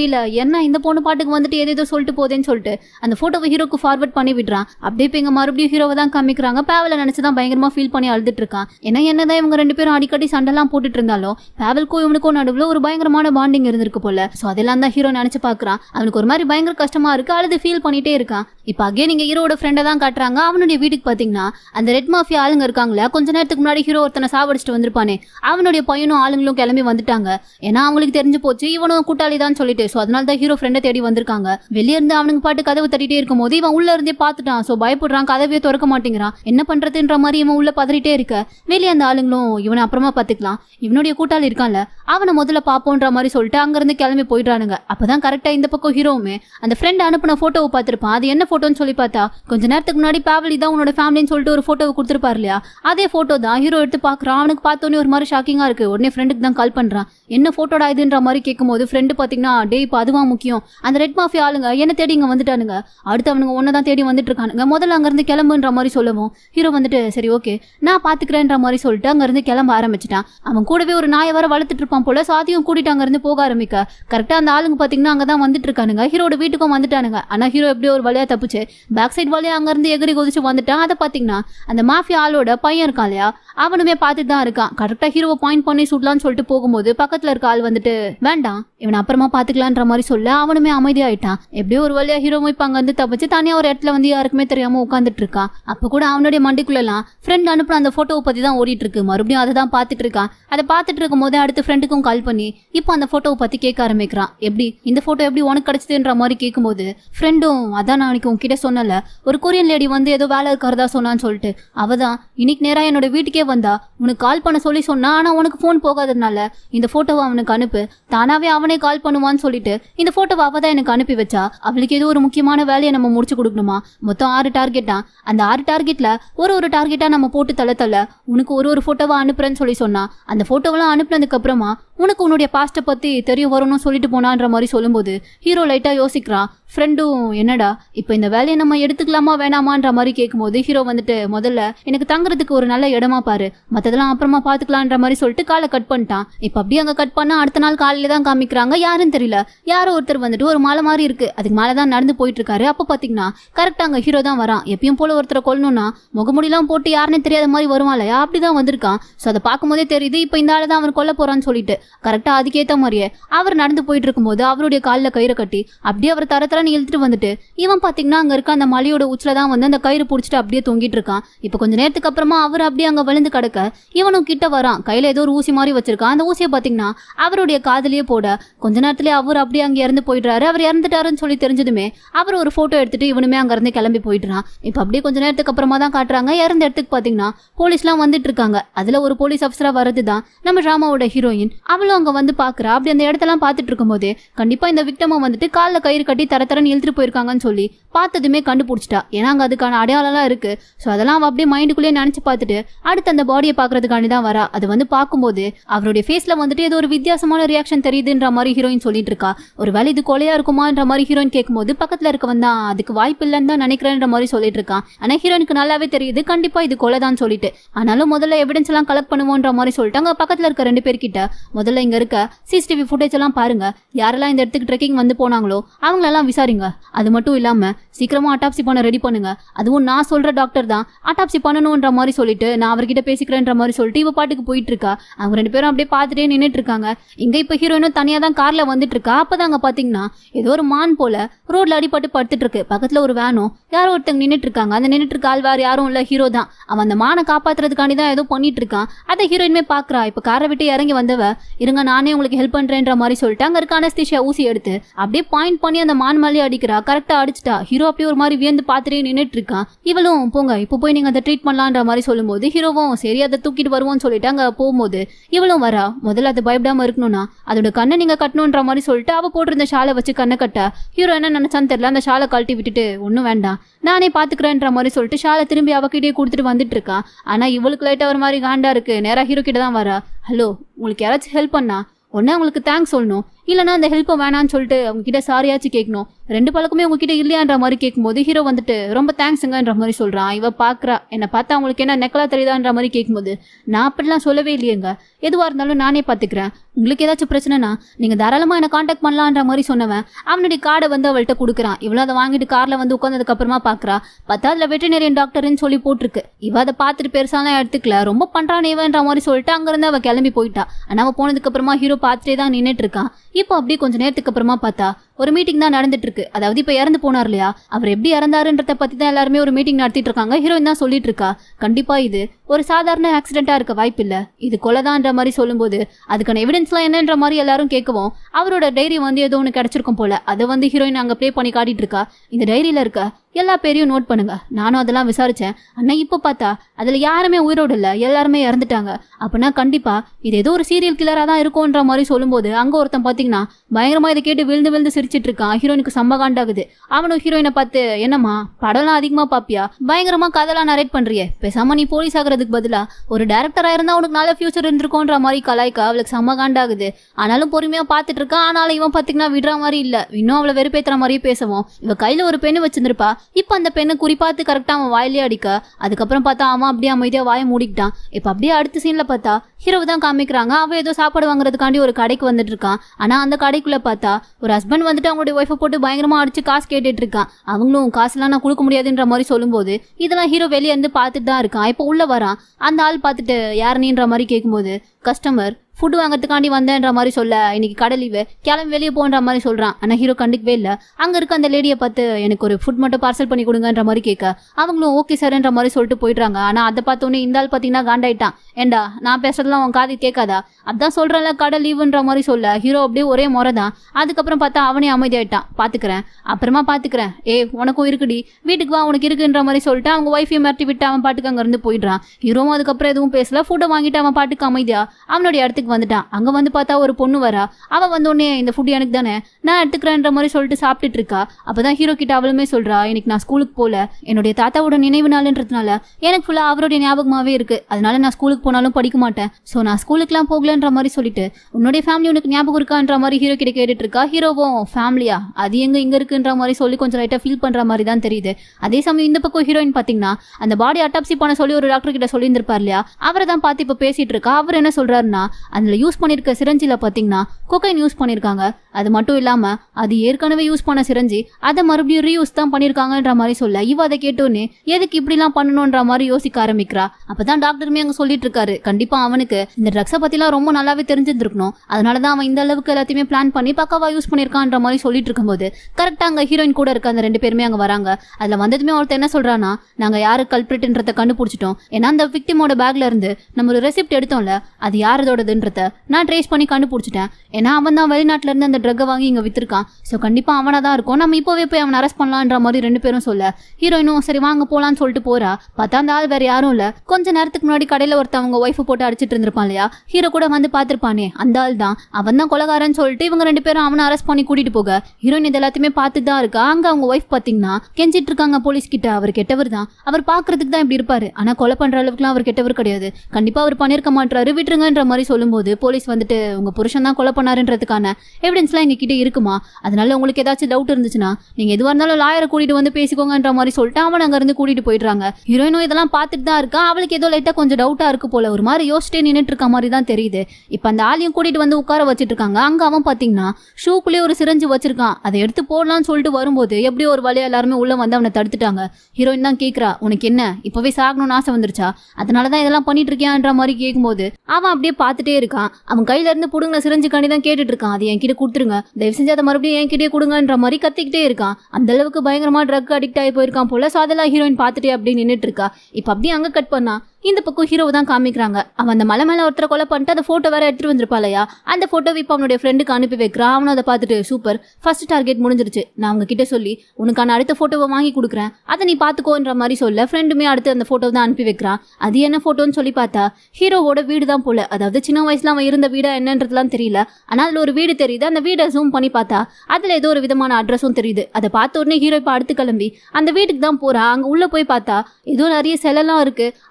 முடியல என்ன இந்த பொண்ணு பாட்டுக்கு வந்துட்டு ஏதேதோ சொல்லிட்டு போதேன்னு சொல்லிட்டு அந்த போட்டோவை ஹீரோக்கு ஃபார்வர்ட் பண்ணி விடுறான் அப்படியே இப்போ இங்க மறுபடியும் ஹீரோவை தான் காமிக்கிறாங்க பேவலை நினைச்சு தான் பயங்கரமா ஃபீல் பண்ணி அழுதுட்டு இருக்கான் ஏன்னா என்னதான் இவங்க ரெண்டு பேரும் அடிக்கடி சண்டைலாம் போட்டுட்டு இருந்தாலும் பேவலுக்கும் இவனுக்கும் நடுவில் ஒரு பயங்கரமான பாண்டிங் இருந்திருக்கு போல ஸோ அதெல்லாம் தான் ஹீரோ நினைச்சு பார்க்கறான் அவனுக்கு ஒரு மாதிரி பயங்கர கஷ்டமா இருக்கு அழுது ஃபீல் பண்ணிட்டே இருக்கான் இப்போ அகே நீங்க ஹீரோட ஃப்ரெண்டை தான் காட்டுறாங்க அவனுடைய வீட்டுக்கு பாத்தீங்கன்னா அந்த ரெட் மாஃபியா ஆளுங்க இருக்காங்களே கொஞ்ச நேரத்துக்கு முன்னாடி ஹீரோ ஒருத்தனை சாவடிச்சிட்டு வந்திருப்பானே அவனுடைய பையனும் ஆளுங்களும் கிளம்பி வந்துட்டாங்க ஏன்னா அவங்களுக்கு தெரிஞ்சு போச்சு இவனும் கூட்டாளி தான் சொல்லிட்டு ஸோ அதனால தான் ஹீரோ ஃப்ரெண்டை தேடி வந்திருக்காங்க வெளியே இருந்து அவனுக்கு பாட்டு கதவு தட்டிட்டே இருக்கும் போது இவன் உள்ள இருந்தே பார்த்துட்டான் ஸோ பயப்படுறான் கதவே திறக்க மாட்டேங்கிறான் என்ன பண்றதுன்ற மாதிரி இவன் உள்ள பதறிட்டே இருக்க வெளியே அந்த ஆளுங்களும் இவனை அப்புறமா பார்த்துக்கலாம் இவனுடைய கூட்டாளி இருக்கான்ல அவனை முதல்ல பாப்போன்ற மாதிரி சொல்லிட்டு அங்கிருந்து கிளம்பி போயிடுறானுங்க அப்பதான் கரெக்டா இந்த பக்கம் ஹீரோவுமே அந்த ஃப்ரெண்ட் அனுப்பின போட்டோவை பார்த்திருப்பான் அது என்ன போட்டோன்னு சொல்லி பார்த்தா கொஞ்ச நேரத்துக்கு முன்னாடி பேவலி தான் உன்னோட ஃபேமிலின்னு சொல்லிட்டு ஒரு போட்டோவை கொடுத்துருப்பாரு இல்லையா அதே போட்டோ தான் ஹீரோ எடுத்து பார்க்கறான் அவனுக்கு பார்த்தோன்னே ஒரு மாதிரி ஷாக்கிங்கா இருக்கு உடனே ஃப்ரெண்டுக்கு தான் கால் பண்றான் என்ன போட்டோடா இதுன்ற மாதிரி கேட்கும்போது ஃப்ரெண்டு பாத்தீங்கன்னா டே இப்போ அதுவா முக்கியம் அந்த ரெட் மாஃபி ஆளுங்க என்ன தேடி இங்க வந்துட்டானுங்க அடுத்து அவனுங்க ஒன்னு தான் தேடி வந்துட்டு இருக்கானுங்க முதல்ல அங்கிருந்து கிளம்புன்ற மாதிரி சொல்லவும் ஹீரோ வந்துட்டு சரி ஓகே நான் பாத்துக்கிறேன்ற மாதிரி சொல்லிட்டு அங்கிருந்து கிளம்ப ஆரம்பிச்சிட்டான் அவன் கூடவே ஒரு நாயை வர வளர்த்துட்டு இருப்பான் போல சாதியும் கூட்டிட்டு அங்கிருந்து போக ஆரம்பிக்க கரெக்டா அந்த ஆளுங்க பாத்தீங்கன்னா அங்கதான் வந்துட்டு இருக்கானுங்க ஹீரோட வீட்டுக்கும் வந்துட்டானுங்க ஆனா ஹீரோ எப்படியோ ஒரு வழியா தப்பிச்சு பேக் சைடு வழியா அங்கிருந்து எகிரி குதிச்சு வந்துட்டான் அதை பாத்தீங்கன்னா அந்த மாஃபியா ஆளோட பையன் இருக்கான் இல்லையா அவனுமே பார்த்துட்டு தான் இருக்கான் கரெக்டா ஹீரோவை பாயிண்ட் பண்ணி சுடலான்னு சொல்லிட்டு போகும்போது பக்கத்துல இருக்க ஆள் வந்துட்டு வேண்டாம் இவன் அப்புறமா பாத்துக்கலான்ற மாதிரி சொல்ல அவனுமே அமைதியாயிட்டான் எப்படியோ ஒரு வழியா ஹீரோவும் இப்ப அங்க வந்து தப்பிச்சு தனியா ஒரு இடத்துல வந்து யாருக்குமே தெரியாம உட்காந்துட்டு இருக்கான் அப்ப கூட அவனுடைய மண்டிக்குள்ளலாம் ஃப்ரெண்ட் அனுப்புன அந்த போட்டோவை பத்தி தான் ஓடிட்டு இருக்கு மறுபடியும் அதை தான் பார்த்துட்டு இருக்கான் அதை பார்த்துட்டு இருக்கும் போது அடுத்து ஃப்ரெண்டுக்கும் கால் பண்ணி இப்போ அந்த போட்டோவை பத்தி கேட்க ஆரம்பிக்கிறான் எப்படி இந்த போட்டோ எப்படி உனக்கு கிடைச்சதுன்ற மாதிரி கேட்கும்போது ஃப்ரெண்டும் அதான் நான் அன்னைக்கு உன்கிட்ட சொன்னல ஒரு கொரியன் லேடி வந்து ஏதோ வேலை இருக்கிறதா சொன்னான்னு சொல்லிட்டு அவ தான் இன்னைக்கு நேரா என்னோட வீட்டுக்கே வந்தா உனக்கு கால் பண்ண சொல்லி சொன்னா ஆனா உனக்கு ஃபோன் போகாததுனால இந்த போட்டோவை அவனுக்கு அனுப்பு தானாவே அவனே கால் பண்ணுவான்னு சொல்லிட்டு இந்த போட்டோவை அவ தான் எனக்கு அனுப்பி வச்சா அவளுக்கு ஏதோ ஒரு முக்கியமான வேலையை நம்ம முடிச்சு கொடுக்கணுமா மொத்தம் ஆறு டார்கெட் தான் அந்த ஆறு டார்கெட்ல ஒரு ஒரு டார்கெட்டா நம்ம போட்டு தள்ள தள்ள உனக்கு ஒரு ஒரு போட்டோவா அனுப்புறேன்னு சொல்லி சொன்னா அந்த போட்டோவெல்லாம் அனுப்புனதுக்கு அப்புறமா உனக்கு உன்னுடைய பாஸ்ட்டை பத்தி தெரிய வரும்னு சொல்லிட்டு போனான்ற மாதிரி சொல்லும்போது ஹீரோ லைட்டா யோசிக்கிறான் ஃப்ரெண்டும் என்னடா இப்போ இந்த வேலையை நம்ம எடுத்துக்கலாமா வேணாமான்ற மாதிரி கேட்கும்போது ஹீரோ வந்துட்டு முதல்ல எனக்கு தங்குறதுக்கு ஒரு நல்ல இடமா பாரு மத்ததெல்லாம் அப்புறமா பாத்துக்கலான்ற மாதிரி சொல்லிட்டு காலை கட் பண்ணிட்டான் இப்போ அப்படியே அங்க கட் பண்ணா அடுத்த நாள் காலையில தான் காமிக்கிறாங்க யாருன்னு தெரியல யாரோ ஒருத்தர் வந்துட்டு ஒரு மலை மாதிரி இருக்கு அதுக்கு மேலே தான் நடந்து போயிட்டு இருக்காரு அப்போ பாத்தீங்கன்னா கரெக்டா அங்க ஹீரோ தான் வரான் எப்பயும் போல ஒருத்தரை கொல்லணும்னா முகமுடிலாம் போட்டு யாருன்னே தெரியாத மாதிரி வருவான் இல்லையா அப்படிதான் வந்திருக்கான் ஸோ அதை பார்க்கும்போதே தெரியுது இப்போ இந்த ஆளு தான் அவன் கொல்ல போறான்னு சொல்லிட்டு கரெக்டா அதுக்கேத்த மாதிரியே அவர் நடந்து போயிட்டு இருக்கும்போது அவருடைய காலில் கயிறை கட்டி அப்படியே அவர் தர தரன்னு இழுத்துட்டு வந்துட்டு இவன் பாத்தீங்கன்னா அங்க இருக்க அந்த மலையோட உச்சில தான் வந்து அந்த கயிறு பிடிச்சிட்டு அப்படியே தொங்கிட்டு இருக்கான் இப்போ கொஞ்ச நேரத்துக்கு அப்புறமா அவர் அப்படியே அங்க விழுந்து கிடக்க இவனும் கிட்ட வரான் கையில ஏதோ ஒரு ஊசி மாதிரி வச்சிருக்கான் அந்த ஊசியை பாத்தீங்கன்னா அவருடைய காதுலயே போட கொஞ்ச நேரத்திலேயே அவர் அப்படியே அங்க இறந்து போயிடுறாரு அவர் இறந்துட்டாருன்னு சொல்லி தெரிஞ்சதுமே அவர் ஒரு போட்டோ எடுத்துட்டு இவனுமே அங்க இருந்து கிளம்பி போயிடுறான் இப்போ அப்படியே கொஞ்ச நேரத்துக்கு அப்புறமா தான் காட்டுறாங்க இறந்த இடத்துக்கு பாத்தீங்கன்னா போலீஸ்லாம் வந்துட்டு இருக்காங்க அதுல ஒரு போலீஸ் அஃபஸரா வரது தான் நம்ம ட்ராமாவோட ஹீரோயின் அவளும் அங்க வந்து பாக்குறா அப்படி அந்த இடத்தெல்லாம் பார்த்துட்டு இருக்கும்போது கண்டிப்பா இந்த விக்டமா வந்துட்டு காலில் கயிறு கட்டி தர தரன்னு இழுத்துட்டு போயிருக்காங்கன்னு சொல்லி பார்த்ததுமே கண்டுபிடிச்சிட்டா ஏன்னா அங்க அதுக்கான அடையாளம்லாம் இருக்கு ஸோ அதெல்லாம் அவ அப்படியே மைண்டுக்குள்ளேயே நினைச்சு பார்த்துட்டு அடுத்து அந்த பாடியை பார்க்கறதுக்காண்டி தான் வரா அது வந்து பார்க்கும்போது அவருடைய ஃபேஸ்ல வந்துட்டு ஏதோ ஒரு வித்தியாசமான ரியாக்ஷன் தெரியுதுன்ற மாதிரி ஹீரோயின் சொல்லிட்டு இருக்கா ஒரு வேலை இது கொலையா இருக்குமான்ற மாதிரி ஹீரோயின் கேட்கும்போது பக்கத்துல இருக்கவன் தான் அதுக்கு வாய்ப்பு இல்லைன்னு தான் நினைக்கிறேன்ற மாதிரி சொல்லிட்டு இருக்கான் ஆனா ஹீரோயினுக்கு நல்லாவே தெரியுது கண்டிப்பா இது கொலை தான் சொல்லிட்டு ஆனாலும் முதல்ல எவிடன்ஸ் எல்லாம் கலெக்ட் பண்ணுவோன்ற மாதிரி சொல்லிட்டு அங்க பக்கத்துல இருக்க ரெண்டு பேர்கிட்ட முதல்ல இங்க இருக்க சிசிடிவி ஃபுட்டேஜ் எல்லாம் பாருங்க யாரெல்லாம் இந்த இடத்துக்கு ட்ரெக்கிங் வந்து போனாங்களோ அவங்களெல்லாம் விசாரிங்க அது மட்டும் இல்லாம சீக்கிரமா அட்டாப்சி பண்ண ரெடி பண்ணுங்க அதுவும் நான் சொல்ற டாக்டர் தான் அட்டாப்சி பண்ணணும்ன்ற மாதிரி சொல்லிட்டு நான் அவர்கிட்ட பேசிக்கிறேன்ற மாதிரி சொல்லிட்டு இவ பாட்டுக்கு போயிட்டு இருக்கா அவங்க ரெண்டு பேரும் அப்படியே பார்த்துட்டே நின்னுட்டு இருக்காங்க இங்க இப்ப ஹீரோயினும் தனியா தான் கார்ல வந்துட்டு இருக்கா அப்பதான் அங்க பாத்தீங்கன்னா ஏதோ ஒரு மான் போல ரோட்ல அடிபட்டு படுத்துட்டு இருக்கு பக்கத்துல ஒரு வேனும் யாரோ ஒருத்தங்க நின்னுட்டு இருக்காங்க அந்த நின்னுட்டு இருக்க ஆள் வேற யாரும் இல்ல ஹீரோ தான் அவன் அந்த மானை காப்பாத்துறதுக்காண்டி தான் ஏதோ பண்ணிட்டு இருக்கான் அதை ஹீரோயினுமே பாக்குறா இப்ப காரை விட்டு இறங்கி வந்தவ இருங்க நானே உங்களுக்கு ஹெல்ப் பண்றேன்ற மாதிரி சொல்லிட்டு அங்க இருக்க அனஸ்தீஷியா ஊசி எடுத்து அப்படியே பாயிண்ட் பண்ணி அந்த மான் மேலேயே அடிக்கிறா கரெக்டா அடிச்சிட்டா ஹீரோ அப்படியே ஒரு மாதிரி வியந்து பார்த்துட்டே நின்னுட்டு இருக்கான் இவளும் போங்க இப்போ போய் நீங்க அதை ட்ரீட் பண்ணலான்ற மாதிரி சொல்லும்போது ஹீரோவும் சரி அதை தூக்கிட்டு வருவோம்னு சொல்லிட்டு அங்க போகும்போது இவளும் வரா முதல்ல அது பயப்படாம இருக்கணும்னா அதோட கண்ணை நீங்க கட்டணுன்ற மாதிரி சொல்லிட்டு அவ போட்டிருந்த ஷாலை வச்சு கண்ணை கட்ட ஹீரோ என்ன நினைச்சான்னு தெரியல அந்த ஷாலை கழட்டி விட்டுட்டு ஒன்றும் வேண்டாம் நானே பாத்துக்கிறேன்ற மாதிரி சொல்லிட்டு ஷாலை திரும்பி அவகிட்டயே கொடுத்துட்டு வந்துட்டு இருக்கான் ஆனா இவளுக்கு லைட்டா ஒரு மாதிரி காண்டா இருக்கு நேரா ஹீரோ கிட்ட தான் வரா ஹலோ உங்களுக்கு யாராச்சும் ஹெல்ப் பண்ணா ஒன்னு உங்களுக்கு தேங்க்ஸ் சொல்லணும் இல்லைனா அந்த ஹெல்ப்பை வேணான்னு சொல்லிட்டு அவங்க கிட்ட சாரியாச்சும் கேட்கணும் ரெண்டு பழக்கமே உங்ககிட்ட இல்லையான்ற மாதிரி கேட்கும்போது ஹீரோ வந்துட்டு ரொம்ப தேங்க்ஸுங்கன்ற மாதிரி சொல்றான் இவ பாக்குறா என்னை பார்த்தா அவங்களுக்கு என்ன நெக்கலா தெரியுதான்ற மாதிரி கேட்கும்போது நான் அப்படிலாம் சொல்லவே இல்லையேங்க எதுவா இருந்தாலும் நானே பாத்துக்கிறேன் உங்களுக்கு ஏதாச்சும் பிரச்சனைனா நீங்க தாராளமா என்ன காண்டாக்ட் பண்ணலான்ற மாதிரி சொன்னவன் அவனுடைய கார்டை வந்து அவள்கிட்ட கொடுக்குறான் இவ்வளோ அதை வாங்கிட்டு கார்ல வந்து உட்காந்ததுக்கு அப்புறமா பாக்குறா பார்த்தா அதுல வெட்டினரியன் டாக்டர்னு சொல்லி போட்டிருக்கு இவ அதை பார்த்துட்டு பெருசாலாம் எடுத்துக்கல ரொம்ப பண்றான் இவன்ற மாதிரி சொல்லிட்டு அங்கிருந்து அவ கிளம்பி போயிட்டா ஆனா அவ போனதுக்கு அப்புறமா ஹீரோ பார்த்துட்டே தான் நின்னுட்டு இருக்கான் இப்போ அப்படியே கொஞ்ச நேரத்துக்கு அப்புறமா பார்த்தா ஒரு மீட்டிங் தான் நடந்துட்டு இருக்கு அதாவது இப்ப இறந்து போனார் இல்லையா அவர் எப்படி இறந்தாருன்றத பத்தி தான் எல்லாருமே ஒரு மீட்டிங் நடத்திட்டு இருக்காங்க ஹீரோயின் தான் சொல்லிட்டு இருக்கா கண்டிப்பா இது ஒரு சாதாரண ஆக்சிடென்ட்டா இருக்க வாய்ப்பில்ல இது கொலைதான்ற மாதிரி சொல்லும்போது அதுக்கான எவிடன்ஸ்லாம் என்னன்ற மாதிரி எல்லாரும் கேட்கவும் அவரோட டைரி வந்து ஏதோ ஒன்று கிடைச்சிருக்கும் போல அதை வந்து ஹீரோயின் அங்க ப்ளே பண்ணி காட்டிட்டு இருக்கா இந்த டைரியில இருக்க எல்லா பேரையும் நோட் பண்ணுங்க நானும் அதெல்லாம் விசாரிச்சேன் அண்ணா இப்போ பார்த்தா அதுல யாருமே உயிரோடு இல்லை எல்லாருமே இறந்துட்டாங்க அப்படின்னா கண்டிப்பா இது ஏதோ ஒரு சீரியல் கில்லரா தான் இருக்கும்ன்ற மாதிரி சொல்லும்போது அங்க ஒருத்தன் பாத்தீங்கன்னா பயங்கரமா இதை கேட்டு விழுந்து விழுந்து சிரிச்சிட்டு இருக்கான் ஹீரோயினுக்கு செம்ம காண்டாகுது அவனும் ஹீரோயினை பார்த்து என்னம்மா படம்லாம் அதிகமா பாப்பியா பயங்கரமா கதெல்லாம் நரேட் பண்றியே பேசாம நீ போலீஸ் ஆகுறதுக்கு பதிலா ஒரு டேரக்டரா இருந்தா உனக்கு நல்ல ஃபியூச்சர் இருந்திருக்கும்ன்ற மாதிரி கலாய்க்கா அவளுக்கு செம்ம காண்டாகுது ஆனாலும் பொறுமையா பார்த்துட்டு இருக்கான் ஆனாலும் இவன் பாத்தீங்கன்னா விடுற மாதிரி இல்ல இன்னும் அவளை வெறுப்பேத்துற மாதிரியே பேசவும் இவ கையில ஒரு பெண்ணு வச்சிருந்திருப்பா இப்போ அந்த பெண்ணை குறிப்பாத்து கரெக்டா அவன் வாயிலே அடிக்க அதுக்கப்புறம் பார்த்தா அவன் அப்படியே அமைதியா வாயை மூடிக்கிட்டான் இப்போ அப்படியே அடுத்த சீன்ல பார்த்தா ஹீரோவை தான் காமிக்கிறாங்க அவன் ஏதோ சாப்பாடு வாங்குறதுக்காண்டி ஒரு கடைக்கு வந்துட்டு இருக்கான் ஆனா அந்த கடைக்குள்ள பார்த்தா ஒரு ஹஸ்பண்ட் வந்துட்டு அவங்களுடைய ஒய்ஃபை போட்டு பயங்கரமா அடிச்சு காசு கேட்டுட்டு இருக்கான் அவங்களும் காசுலாம் நான் கொடுக்க முடியாதுன்ற மாதிரி சொல்லும்போது இதெல்லாம் ஹீரோ வெளியே இருந்து பார்த்துட்டு தான் இருக்கான் இப்போ உள்ள வரான் அந்த ஆள் பார்த்துட்டு யாருனின்ற மாதிரி கேட்கும்போது கஸ்டமர் ஃபுட் வாங்குறதுக்காண்டி வந்தேன்ற மாதிரி சொல்ல இன்னைக்கு கடை லீவு கிளம்பி வெளியே போன்ற மாதிரி சொல்றான் ஆனா ஹீரோ கண்டுக்கவே இல்லை அங்க இருக்க அந்த லேடியை பார்த்து எனக்கு ஒரு ஃபுட் மட்டும் பார்சல் பண்ணி கொடுங்கன்ற மாதிரி கேட்க அவங்களும் ஓகே சார்ன்ற மாதிரி சொல்லிட்டு போயிடுறாங்க ஆனா அதை பார்த்தோன்னே இந்த ஆள் பார்த்தீங்கன்னா காண்டாயிட்டான் ஏண்டா நான் பேசுறதுலாம் உன் காது கேட்காதா அதான் சொல்றேன்ல கடை லீவுன்ற மாதிரி சொல்ல ஹீரோ அப்படியே ஒரே முறை தான் அதுக்கப்புறம் பார்த்தா அவனே அமைதியாயிட்டான் பாத்துக்கிறேன் அப்புறமா பாத்துக்கிறேன் ஏ உனக்கும் இருக்குடி வீட்டுக்கு வா உனக்கு இருக்குன்ற மாதிரி சொல்லிட்டு அவங்க ஒய்ஃபையும் மிரட்டி விட்டு அவன் பாட்டுக்கு அங்க இருந்து போயிடுறான் ஹீரோவும் அதுக்கப்புறம் எதுவும் பேசல ஃபுட்டை வாங்கிட்டு அவன் பாட்டுக்கு அமைதியா அவனுடைய இடத்துக்கு வந்துட்டான் அங்க வந்து பார்த்தா ஒரு பொண்ணு வரா அவ வந்த உடனே இந்த ஃபுட் எனக்கு தானே நான் எடுத்துக்கிறேன்ற மாதிரி சொல்லிட்டு சாப்பிட்டுட்டு இருக்கா அப்பதான் ஹீரோ கிட்ட அவளுமே சொல்றா இன்னைக்கு நான் ஸ்கூலுக்கு போல என்னுடைய தாத்தாவோட நினைவு நாளுன்றதுனால எனக்கு ஃபுல்லா அவருடைய ஞாபகமாவே இருக்கு அதனால நான் ஸ்கூலுக்கு போனாலும் படிக்க மாட்டேன் ஸோ நான் ஸ்கூலுக்குலாம் போகலன்ற மாதிரி சொல்லிட்டு உன்னுடைய ஃபேமிலி உனக்கு ஞாபகம் இருக்கான்ற மாதிரி ஹீரோ கிட்ட கேட்டுட்டு இருக்கா ஹீரோவும் ஃபேமிலியா அது எங்க இங்க இருக்குன்ற மாதிரி சொல்லி கொஞ்சம் லைட்டா ஃபீல் பண்ற மாதிரி தான் தெரியுது அதே சமயம் இந்த பக்கம் ஹீரோயின் பாத்தீங்கன்னா அந்த பாடி அட்டாப்சி பண்ண சொல்லி ஒரு டாக்டர் கிட்ட சொல்லியிருந்திருப்பார் இல்லையா அவரை தான் பார்த்து இப்போ பேசிட்டு இருக்கா அவர் என்ன சொல்றாருன்னா அதுல யூஸ் பண்ணிருக்க சிரஞ்சில பாத்தீங்கன்னா கொக்கைன் யூஸ் பண்ணிருக்காங்க அது மட்டும் இல்லாம அது ஏற்கனவே யூஸ் பண்ண சிரஞ்சி அதை மறுபடியும் ரீயூஸ் தான் பண்ணிருக்காங்கன்ற மாதிரி சொல்ல இவ அதை கேட்டோன்னே எதுக்கு இப்படிலாம் பண்ணணும்ன்ற மாதிரி யோசிக்க ஆரம்பிக்கிறா அப்பதான் டாக்டருமே அங்க சொல்லிட்டு இருக்காரு கண்டிப்பா அவனுக்கு இந்த ட்ரக்ஸை பத்திலாம் ரொம்ப நல்லாவே தெரிஞ்சிருந்திருக்கணும் அதனாலதான் அவன் இந்த அளவுக்கு எல்லாத்தையுமே பிளான் பண்ணி பக்காவா யூஸ் பண்ணிருக்கான்ற மாதிரி சொல்லிட்டு இருக்கும்போது கரெக்டா அங்க ஹீரோயின் கூட இருக்க அந்த ரெண்டு பேருமே அங்க வராங்க அதுல வந்ததுமே ஒருத்தர் என்ன சொல்றானா நாங்க யாரு கல்பிரிட்ன்றத கண்டுபிடிச்சிட்டோம் ஏன்னா அந்த விக்டிமோட பேக்ல இருந்து நம்ம ஒரு ரெசிப்ட் எடுத்தோம்ல அது யாரதோடதுன்றத நான் ட்ரேஸ் பண்ணி கண்டுபிடிச்சிட்டேன் ஏன்னா அவன் தான் வெளிநாட்டுல இருந்து அந்த ட்ரக்கை வாங்கி இங்க வித்திருக்கான் ஸோ கண்டிப்பா அவனா தான் இருக்கும் நம்ம இப்போவே போய் அவனை அரெஸ்ட் பண்ணலான்ற மாதிரி ரெண்டு பேரும் சொல்ல ஹீரோயினும் சரி வாங்க போலான்னு சொல்லிட்டு போறா பார்த்தா அந்த ஆள் வேற யாரும் இல்ல கொஞ்ச நேரத்துக்கு முன்னாடி கடையில ஒருத்தவங்க ஒய்ஃப் போட்டு அடிச்சிட்டு இருந்திருப்பான் இல்லையா ஹீரோ கூட வந்து பார்த்திருப்பானே அந்த ஆள் தான் அவன் தான் கொலகாரன்னு சொல்லிட்டு இவங்க ரெண்டு பேரும் அவனை அரெஸ்ட் பண்ணி கூட்டிட்டு போக ஹீரோயின் இது எல்லாத்தையுமே பார்த்துட்டு தான் இருக்கா அங்க அவங்க ஒய்ஃப் பாத்தீங்கன்னா கெஞ்சிட்டு இருக்காங்க போலீஸ் கிட்ட அவர் கெட்டவர் தான் அவர் பாக்குறதுக்கு தான் இப்படி இருப்பாரு ஆனா கொலை பண்ற அளவுக்குலாம் அவர் கெட்டவர் கிடையாது கண்டிப்பா அவர் பண்ணிருக்க மாட்டாரு விட்டுருங்கன்ற மாதிரி சொல்லும்போது போலீஸ் வந்துட்டு உங்க புருஷன் தான் கொலை பண்ணாருன்றதுக்கான எவிடன்ஸ்லாம் எங்க கிட்ட இருக்குமா அதனால உங்களுக்கு ஏதாச்சும் டவுட் இருந்துச்சுன்னா நீங்க எதுவா இருந்தாலும் லாயரை கூட்டிட்டு வந்து பேசிக்கோங்கன்ற மாதிரி சொல்லிட்டு அவன் அங்க இருந்து கூட்டிட்டு போயிடுறாங்க ஹீரோயினும் இதெல்லாம் பார்த்துட்டு தான் இருக்கா அவளுக்கு ஏதோ லைட்டா கொஞ்சம் டவுட்டா இருக்கு போல ஒரு மாதிரி யோசிச்சிட்டே நின்னுட்டு இருக்க மாதிரி தான் தெரியுது இப்ப அந்த ஆளையும் கூட்டிட்டு வந்து உட்கார வச்சிட்டு இருக்காங்க அங்க அவன் பாத்தீங்கன்னா ஷூக்குள்ளே ஒரு சிரஞ்சு வச்சிருக்கான் அதை எடுத்து போடலாம்னு சொல்லிட்டு வரும்போது எப்படியோ ஒரு வழியா எல்லாருமே உள்ள வந்து அவனை தடுத்துட்டாங்க ஹீரோயின் தான் கேக்குறா உனக்கு என்ன இப்பவே சாகணும்னு ஆசை வந்துருச்சா அதனாலதான் இதெல்லாம் பண்ணிட்டு இருக்கியான்ற மாதிரி கேட்கும்போது அவன் அப்படியே பார்த்துட்டே இருக்கான் அவன் கையில இருந்து புடுங்கின சிரஞ்சுக்காண்டி தான் கேட்டுட்டு இருக்கான் அது என்கிட்ட கொடுத்துருங்க தயவு செஞ்சு அதை மறுபடியும் என்கிட்டயே கொடுங்கன்ற மாதிரி கத்திக்கிட்டே இருக்கான் அந்த அளவுக்கு பயங்கரமா ட்ரக் அடிக்ட் ஆகி போயிருக்கான் போல ஸோ அதெல்லாம் ஹீரோயின் பார்த்துட்டே அப்படியே நின்னுட்டு இருக்கா இப்போ அப்படியே அங்க கட் பண்ணா இந்த பக்கம் ஹீரோவை தான் காமிக்கிறாங்க அவன் அந்த மலை மேல ஒருத்தரை கொலை பண்ணிட்டு அந்த போட்டோ வேற எடுத்துட்டு வந்திருப்பாளையா அந்த போட்டோ இப்போ அவனுடைய ஃப்ரெண்டுக்கு அனுப்பி வைக்கிறான் அவனும் அதை பார்த்துட்டு சூப்பர் ஃபர்ஸ்ட் டார்கெட் முடிஞ்சிருச்சு நான் அவங்க கிட்ட சொல்லி உனக்கான அடுத்த போட்டோவை வாங்கி கொடுக்குறேன் அதை நீ பாத்துக்கோன்ற மாதிரி சொல்ல ஃப்ரெண்டுமே அடுத்து அந்த போட்டோ தான் அனுப்பி வைக்கிறான் அது என்ன போட்டோன்னு சொல்லி பார்த்தா ஹீரோவோட வீடு தான் போல அதாவது சின்ன வயசுல அவன் இருந்த வீடா என்னன்றதுலாம் தெரியல ஆனா அதுல ஒரு வீடு தெரியுது அந்த வீடை ஜூம் பண்ணி பார்த்தா அதுல ஏதோ ஒரு விதமான அட்ரஸும் தெரியுது அதை பார்த்த உடனே ஹீரோ இப்போ அடுத்து கிளம்பி அந்த வீட்டுக்கு தான் போறா அங்க உள்ள போய் பார்த்தா ஏதோ நிறைய சிலைலாம் இருக்கு அந்த சிலையெல்லாம்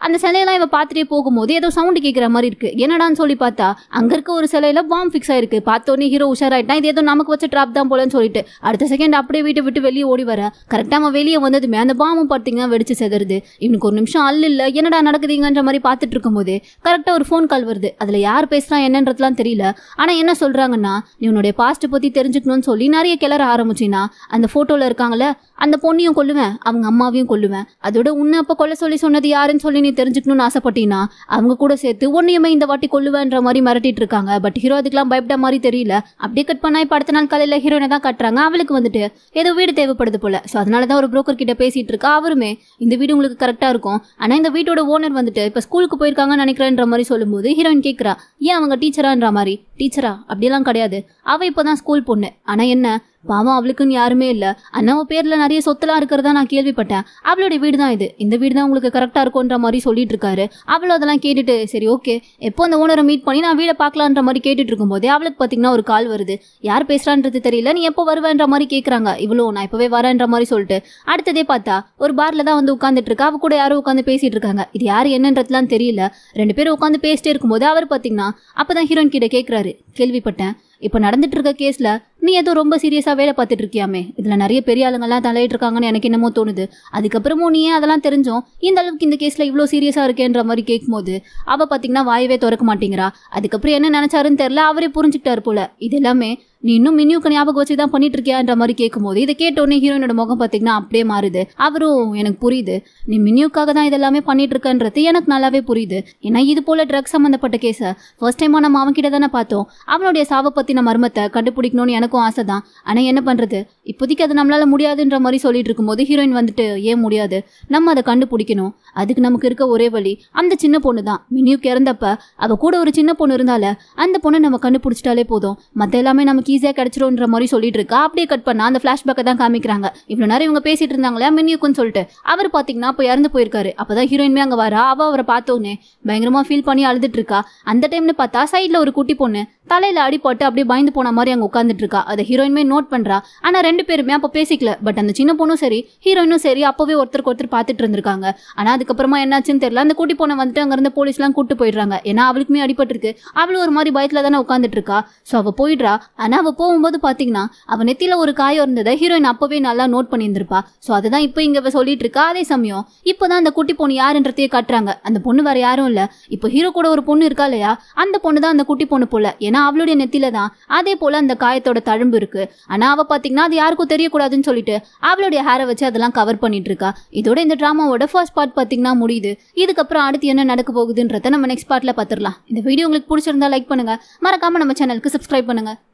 சிலையெல்லாம் இவ பார்த்துட்டே போகும்போது ஏதோ சவுண்ட் கேட்குற மாதிரி இருக்கு என்னடான்னு சொல்லி பார்த்தா அங்க இருக்க ஒரு சிலையில பாம் ஃபிக்ஸ் ஆயிருக்கு பார்த்தோன்னே ஹீரோ உஷாராயிட்டான் இது ஏதோ நமக்கு வச்ச ட்ராப் தான் போலன்னு சொல்லிட்டு அடுத்த செகண்ட் அப்படியே வீட்டை விட்டு வெளியே ஓடி வர கரெக்டாக அவன் வெளியே வந்ததுமே அந்த பாம்பும் பார்த்தீங்கன்னா வெடிச்சு செதறுது இவனுக்கு ஒரு நிமிஷம் அல்ல இல்ல என்னடா நடக்குதுங்கன்ற மாதிரி பார்த்துட்டு இருக்கும்போது கரெக்டாக ஒரு ஃபோன் கால் வருது அதில் யார் பேசுறா என்னன்றதுலாம் தெரியல ஆனால் என்ன சொல்றாங்கன்னா நீ உன்னுடைய பாஸ்ட் பற்றி தெரிஞ்சுக்கணும்னு சொல்லி நிறைய கிளற ஆரம்பிச்சினா அந்த ஃபோட்டோவில் இருக்காங்கல்ல அந்த பொண்ணையும் கொல்லுவேன் அவங்க அம்மாவையும் கொல்லுவேன் அதோட உன்னை அப்போ கொல்ல சொல்லி சொன்னது யாருன்னு சொல்லி நீ தெரிஞ்சுக்கணும்னு ஆசைப்பட்டீங்கன்னா அவங்க கூட சேர்த்து உன்னையுமே இந்த வாட்டி கொல்லுவேன்ற மாதிரி மிரட்டிட்டு இருக்காங்க பட் ஹீரோ அதுக்கெல்லாம் பயப்பட மாதிரி தெரியல அப்படியே கட் பண்ணா இப்போ அடுத்த நாள் காலையில் ஹீரோயினை தான் கட்டுறாங்க அவளுக்கு வந்துட்டு ஏதோ வீடு தேவைப்படுது போல ஸோ அதனால தான் ஒரு broker கிட்ட பேசிட்டு இருக்கா அவருமே இந்த வீடு உங்களுக்கு கரெக்டாக இருக்கும் ஆனால் இந்த வீட்டோட ஓனர் வந்துட்டு இப்போ ஸ்கூலுக்கு போயிருக்காங்கன்னு நினைக்கிறேன்ற மாதிரி சொல்லும்போது ஹீரோயின் கேட்குறா ஏன் அவங்க டீச்சரான்ற மாதிரி டீச்சரா அப்படியெல்லாம் கிடையாது அவள் இப்போ தான் ஸ்கூல் பொண்ணு ஆனால் என்ன பாவம் அவளுக்குன்னு யாருமே இல்லை அண்ணாவ பேர்ல நிறைய சொத்துலாம் இருக்கிறதா நான் கேள்விப்பட்டேன் அவளுடைய வீடு தான் இது இந்த வீடு தான் உங்களுக்கு கரெக்டா இருக்கும்ன்ற மாதிரி சொல்லிட்டு இருக்காரு அவளும் அதெல்லாம் கேட்டுட்டு சரி ஓகே எப்போ அந்த ஓனரை மீட் பண்ணி நான் வீடை பார்க்கலான்ற மாதிரி கேட்டுட்டு இருக்கும்போதே அவளுக்கு பார்த்தீங்கன்னா ஒரு கால் வருது யார் பேசுறான்றது தெரியல நீ எப்போ வருவேன்ற மாதிரி கேட்குறாங்க இவ்வளோ நான் இப்போவே வரேன்ற மாதிரி சொல்லிட்டு அடுத்ததே பார்த்தா ஒரு பார்ல தான் வந்து உட்காந்துட்டு இருக்கா அவ கூட யாரோ உட்காந்து பேசிட்டு இருக்காங்க இது யார் என்னன்றதுலாம் தெரியல ரெண்டு பேரும் உட்காந்து பேசிட்டே இருக்கும்போது அவர் பார்த்தீங்கன்னா அப்பதான் ஹீரோயின் கிட்ட கேட்குறாரு கேள்விப்பட்டேன் இப்போ நடந்துட்டு இருக்க கேஸ்ல நீ ஏதோ ரொம்ப சீரியஸா வேலை பார்த்துட்டு இருக்கியாமே இதுல நிறைய பெரிய ஆளுங்கெல்லாம் தலையிட்டு இருக்காங்கன்னு எனக்கு என்னமோ தோணுது அதுக்கப்புறமும் நீ ஏன் அதெல்லாம் தெரிஞ்சோம் இந்த அளவுக்கு இந்த கேஸ்ல இவ்வளோ சீரியஸா இருக்கேன்ற மாதிரி கேட்கும்போது அவ பாத்தீங்கன்னா வாயவே திறக்க மாட்டேங்கிறா அதுக்கப்புறம் என்ன நினைச்சாருன்னு தெரியல அவரே புரிஞ்சுக்கிட்டாரு போல இது எல்லாமே நீ இன்னும் மினியூக்கு ஞாபகம் வச்சு தான் பண்ணிட்டு இருக்கியான்ற மாதிரி கேட்கும்போது இதை கேட்டோடனே ஹீரோயினோட முகம் பார்த்தீங்கன்னா அப்படியே மாறுது அவரும் எனக்கு புரியுது நீ மினியூக்காக தான் இதெல்லாமே பண்ணிட்டு இருக்கன்றது எனக்கு நல்லாவே புரியுது ஏன்னா இது போல ட்ரக்ஸ் சம்மந்தப்பட்ட கேஸை ஃபர்ஸ்ட் டைமா நம்ம அவன் கிட்ட தானே பார்த்தோம் அவனுடைய சாவை பத்தின மர்மத்தை கண்டுபிடிக்கணும்னு எனக்கும் ஆசை தான் ஆனா என்ன பண்றது இப்போதைக்கு அது நம்மளால முடியாதுன்ற மாதிரி சொல்லிட்டு இருக்கும்போது ஹீரோயின் வந்துட்டு ஏன் முடியாது நம்ம அதை கண்டுபிடிக்கணும் அதுக்கு நமக்கு இருக்க ஒரே வழி அந்த சின்ன பொண்ணு தான் மினியூக்கு இறந்தப்ப அவ கூட ஒரு சின்ன பொண்ணு இருந்தால அந்த பொண்ணை நம்ம கண்டுபிடிச்சிட்டாலே போதும் மத்த எல்லாமே நமக்கு ஈஸியாக கிடைச்சிரும்ன்ற மாதிரி சொல்லிட்டு இருக்கா அப்படியே கட் பண்ணா அந்த ஃபிளாஷ்பேக்கை தான் காமிக்கிறாங்க இவ்வளோ நேரம் இவங்க பேசிட்டு இருந்தாங்களே மின்னியுக்குன்னு சொல்லிட்டு அவர் பார்த்தீங்கன்னா இப்போ இறந்து போயிருக்காரு அப்பதான் ஹீரோயின்மே அங்கே வரா அவ அவரை பார்த்தோன்னே பயங்கரமா ஃபீல் பண்ணி அழுதுட்டு இருக்கா அந்த டைம்னு பார்த்தா சைடில் ஒரு குட்டி பொண்ணு தலையில அடிபட்டு அப்படியே பயந்து போன மாதிரி அங்கே உட்காந்துட்டு இருக்கா அதை ஹீரோயின்மே நோட் பண்றா ஆனா ரெண்டு பேருமே அப்போ பேசிக்கல பட் அந்த சின்ன பொண்ணும் சரி ஹீரோயினும் சரி அப்போவே ஒருத்தருக்கு ஒருத்தர் பார்த்துட்டு இருந்திருக்காங்க ஆனா அதுக்கப்புறமா என்னாச்சுன்னு தெரியல அந்த குட்டி பொண்ணை வந்துட்டு அங்க இருந்த போலீஸ்லாம் கூட்டு போயிடுறாங்க ஏன்னா அவளுக்குமே அடிபட்டிருக்கு அவளும் ஒரு மாதிரி பயத்துல தானே உட்காந்துட்டு இருக்கா ஸோ அவ போயிடுறா ஆனா அவ போகும்போது பாத்தீங்கன்னா அவ நெத்தியில ஒரு காயம் இருந்ததை ஹீரோயின் அப்பவே நல்லா நோட் பண்ணியிருந்திருப்பா ஸோ அதுதான் இப்போ இங்க இவ சொல்லிட்டு இருக்கா அதே சமயம் இப்போதான் அந்த குட்டி பொண்ணு யாருன்றதையே காட்டுறாங்க அந்த பொண்ணு வேற யாரும் இல்ல இப்போ ஹீரோ கூட ஒரு பொண்ணு இருக்கா இல்லையா அந்த பொண்ணு தான் அந்த குட்டி பொண்ணு போல ஏன்னா அவளுடைய நெத்தியில தான் அதே போல அந்த காயத்தோட தழும்பு இருக்கு ஆனா அவ பாத்தீங்கன்னா அது யாருக்கும் தெரியக்கூடாதுன்னு சொல்லிட்டு அவளுடைய ஹேரை வச்சு அதெல்லாம் கவர் பண்ணிட்டு இருக்கா இதோட இந்த டிராமாவோட ஃபர்ஸ்ட் பார்ட் பாத்தீங்கன்னா முடியுது இதுக்கப்புறம் அடுத்து என்ன நடக்க போகுதுன்றத நம்ம நெக்ஸ்ட் பார்ட்ல பாத்துரலாம் இந்த வீடியோ உங்களுக்கு பிடிச்சிருந்தா லைக் பண்ணுங்க மறக்காம நம்ம சேனலுக்கு சப்ஸ்கிரைப் பண்ணுங்க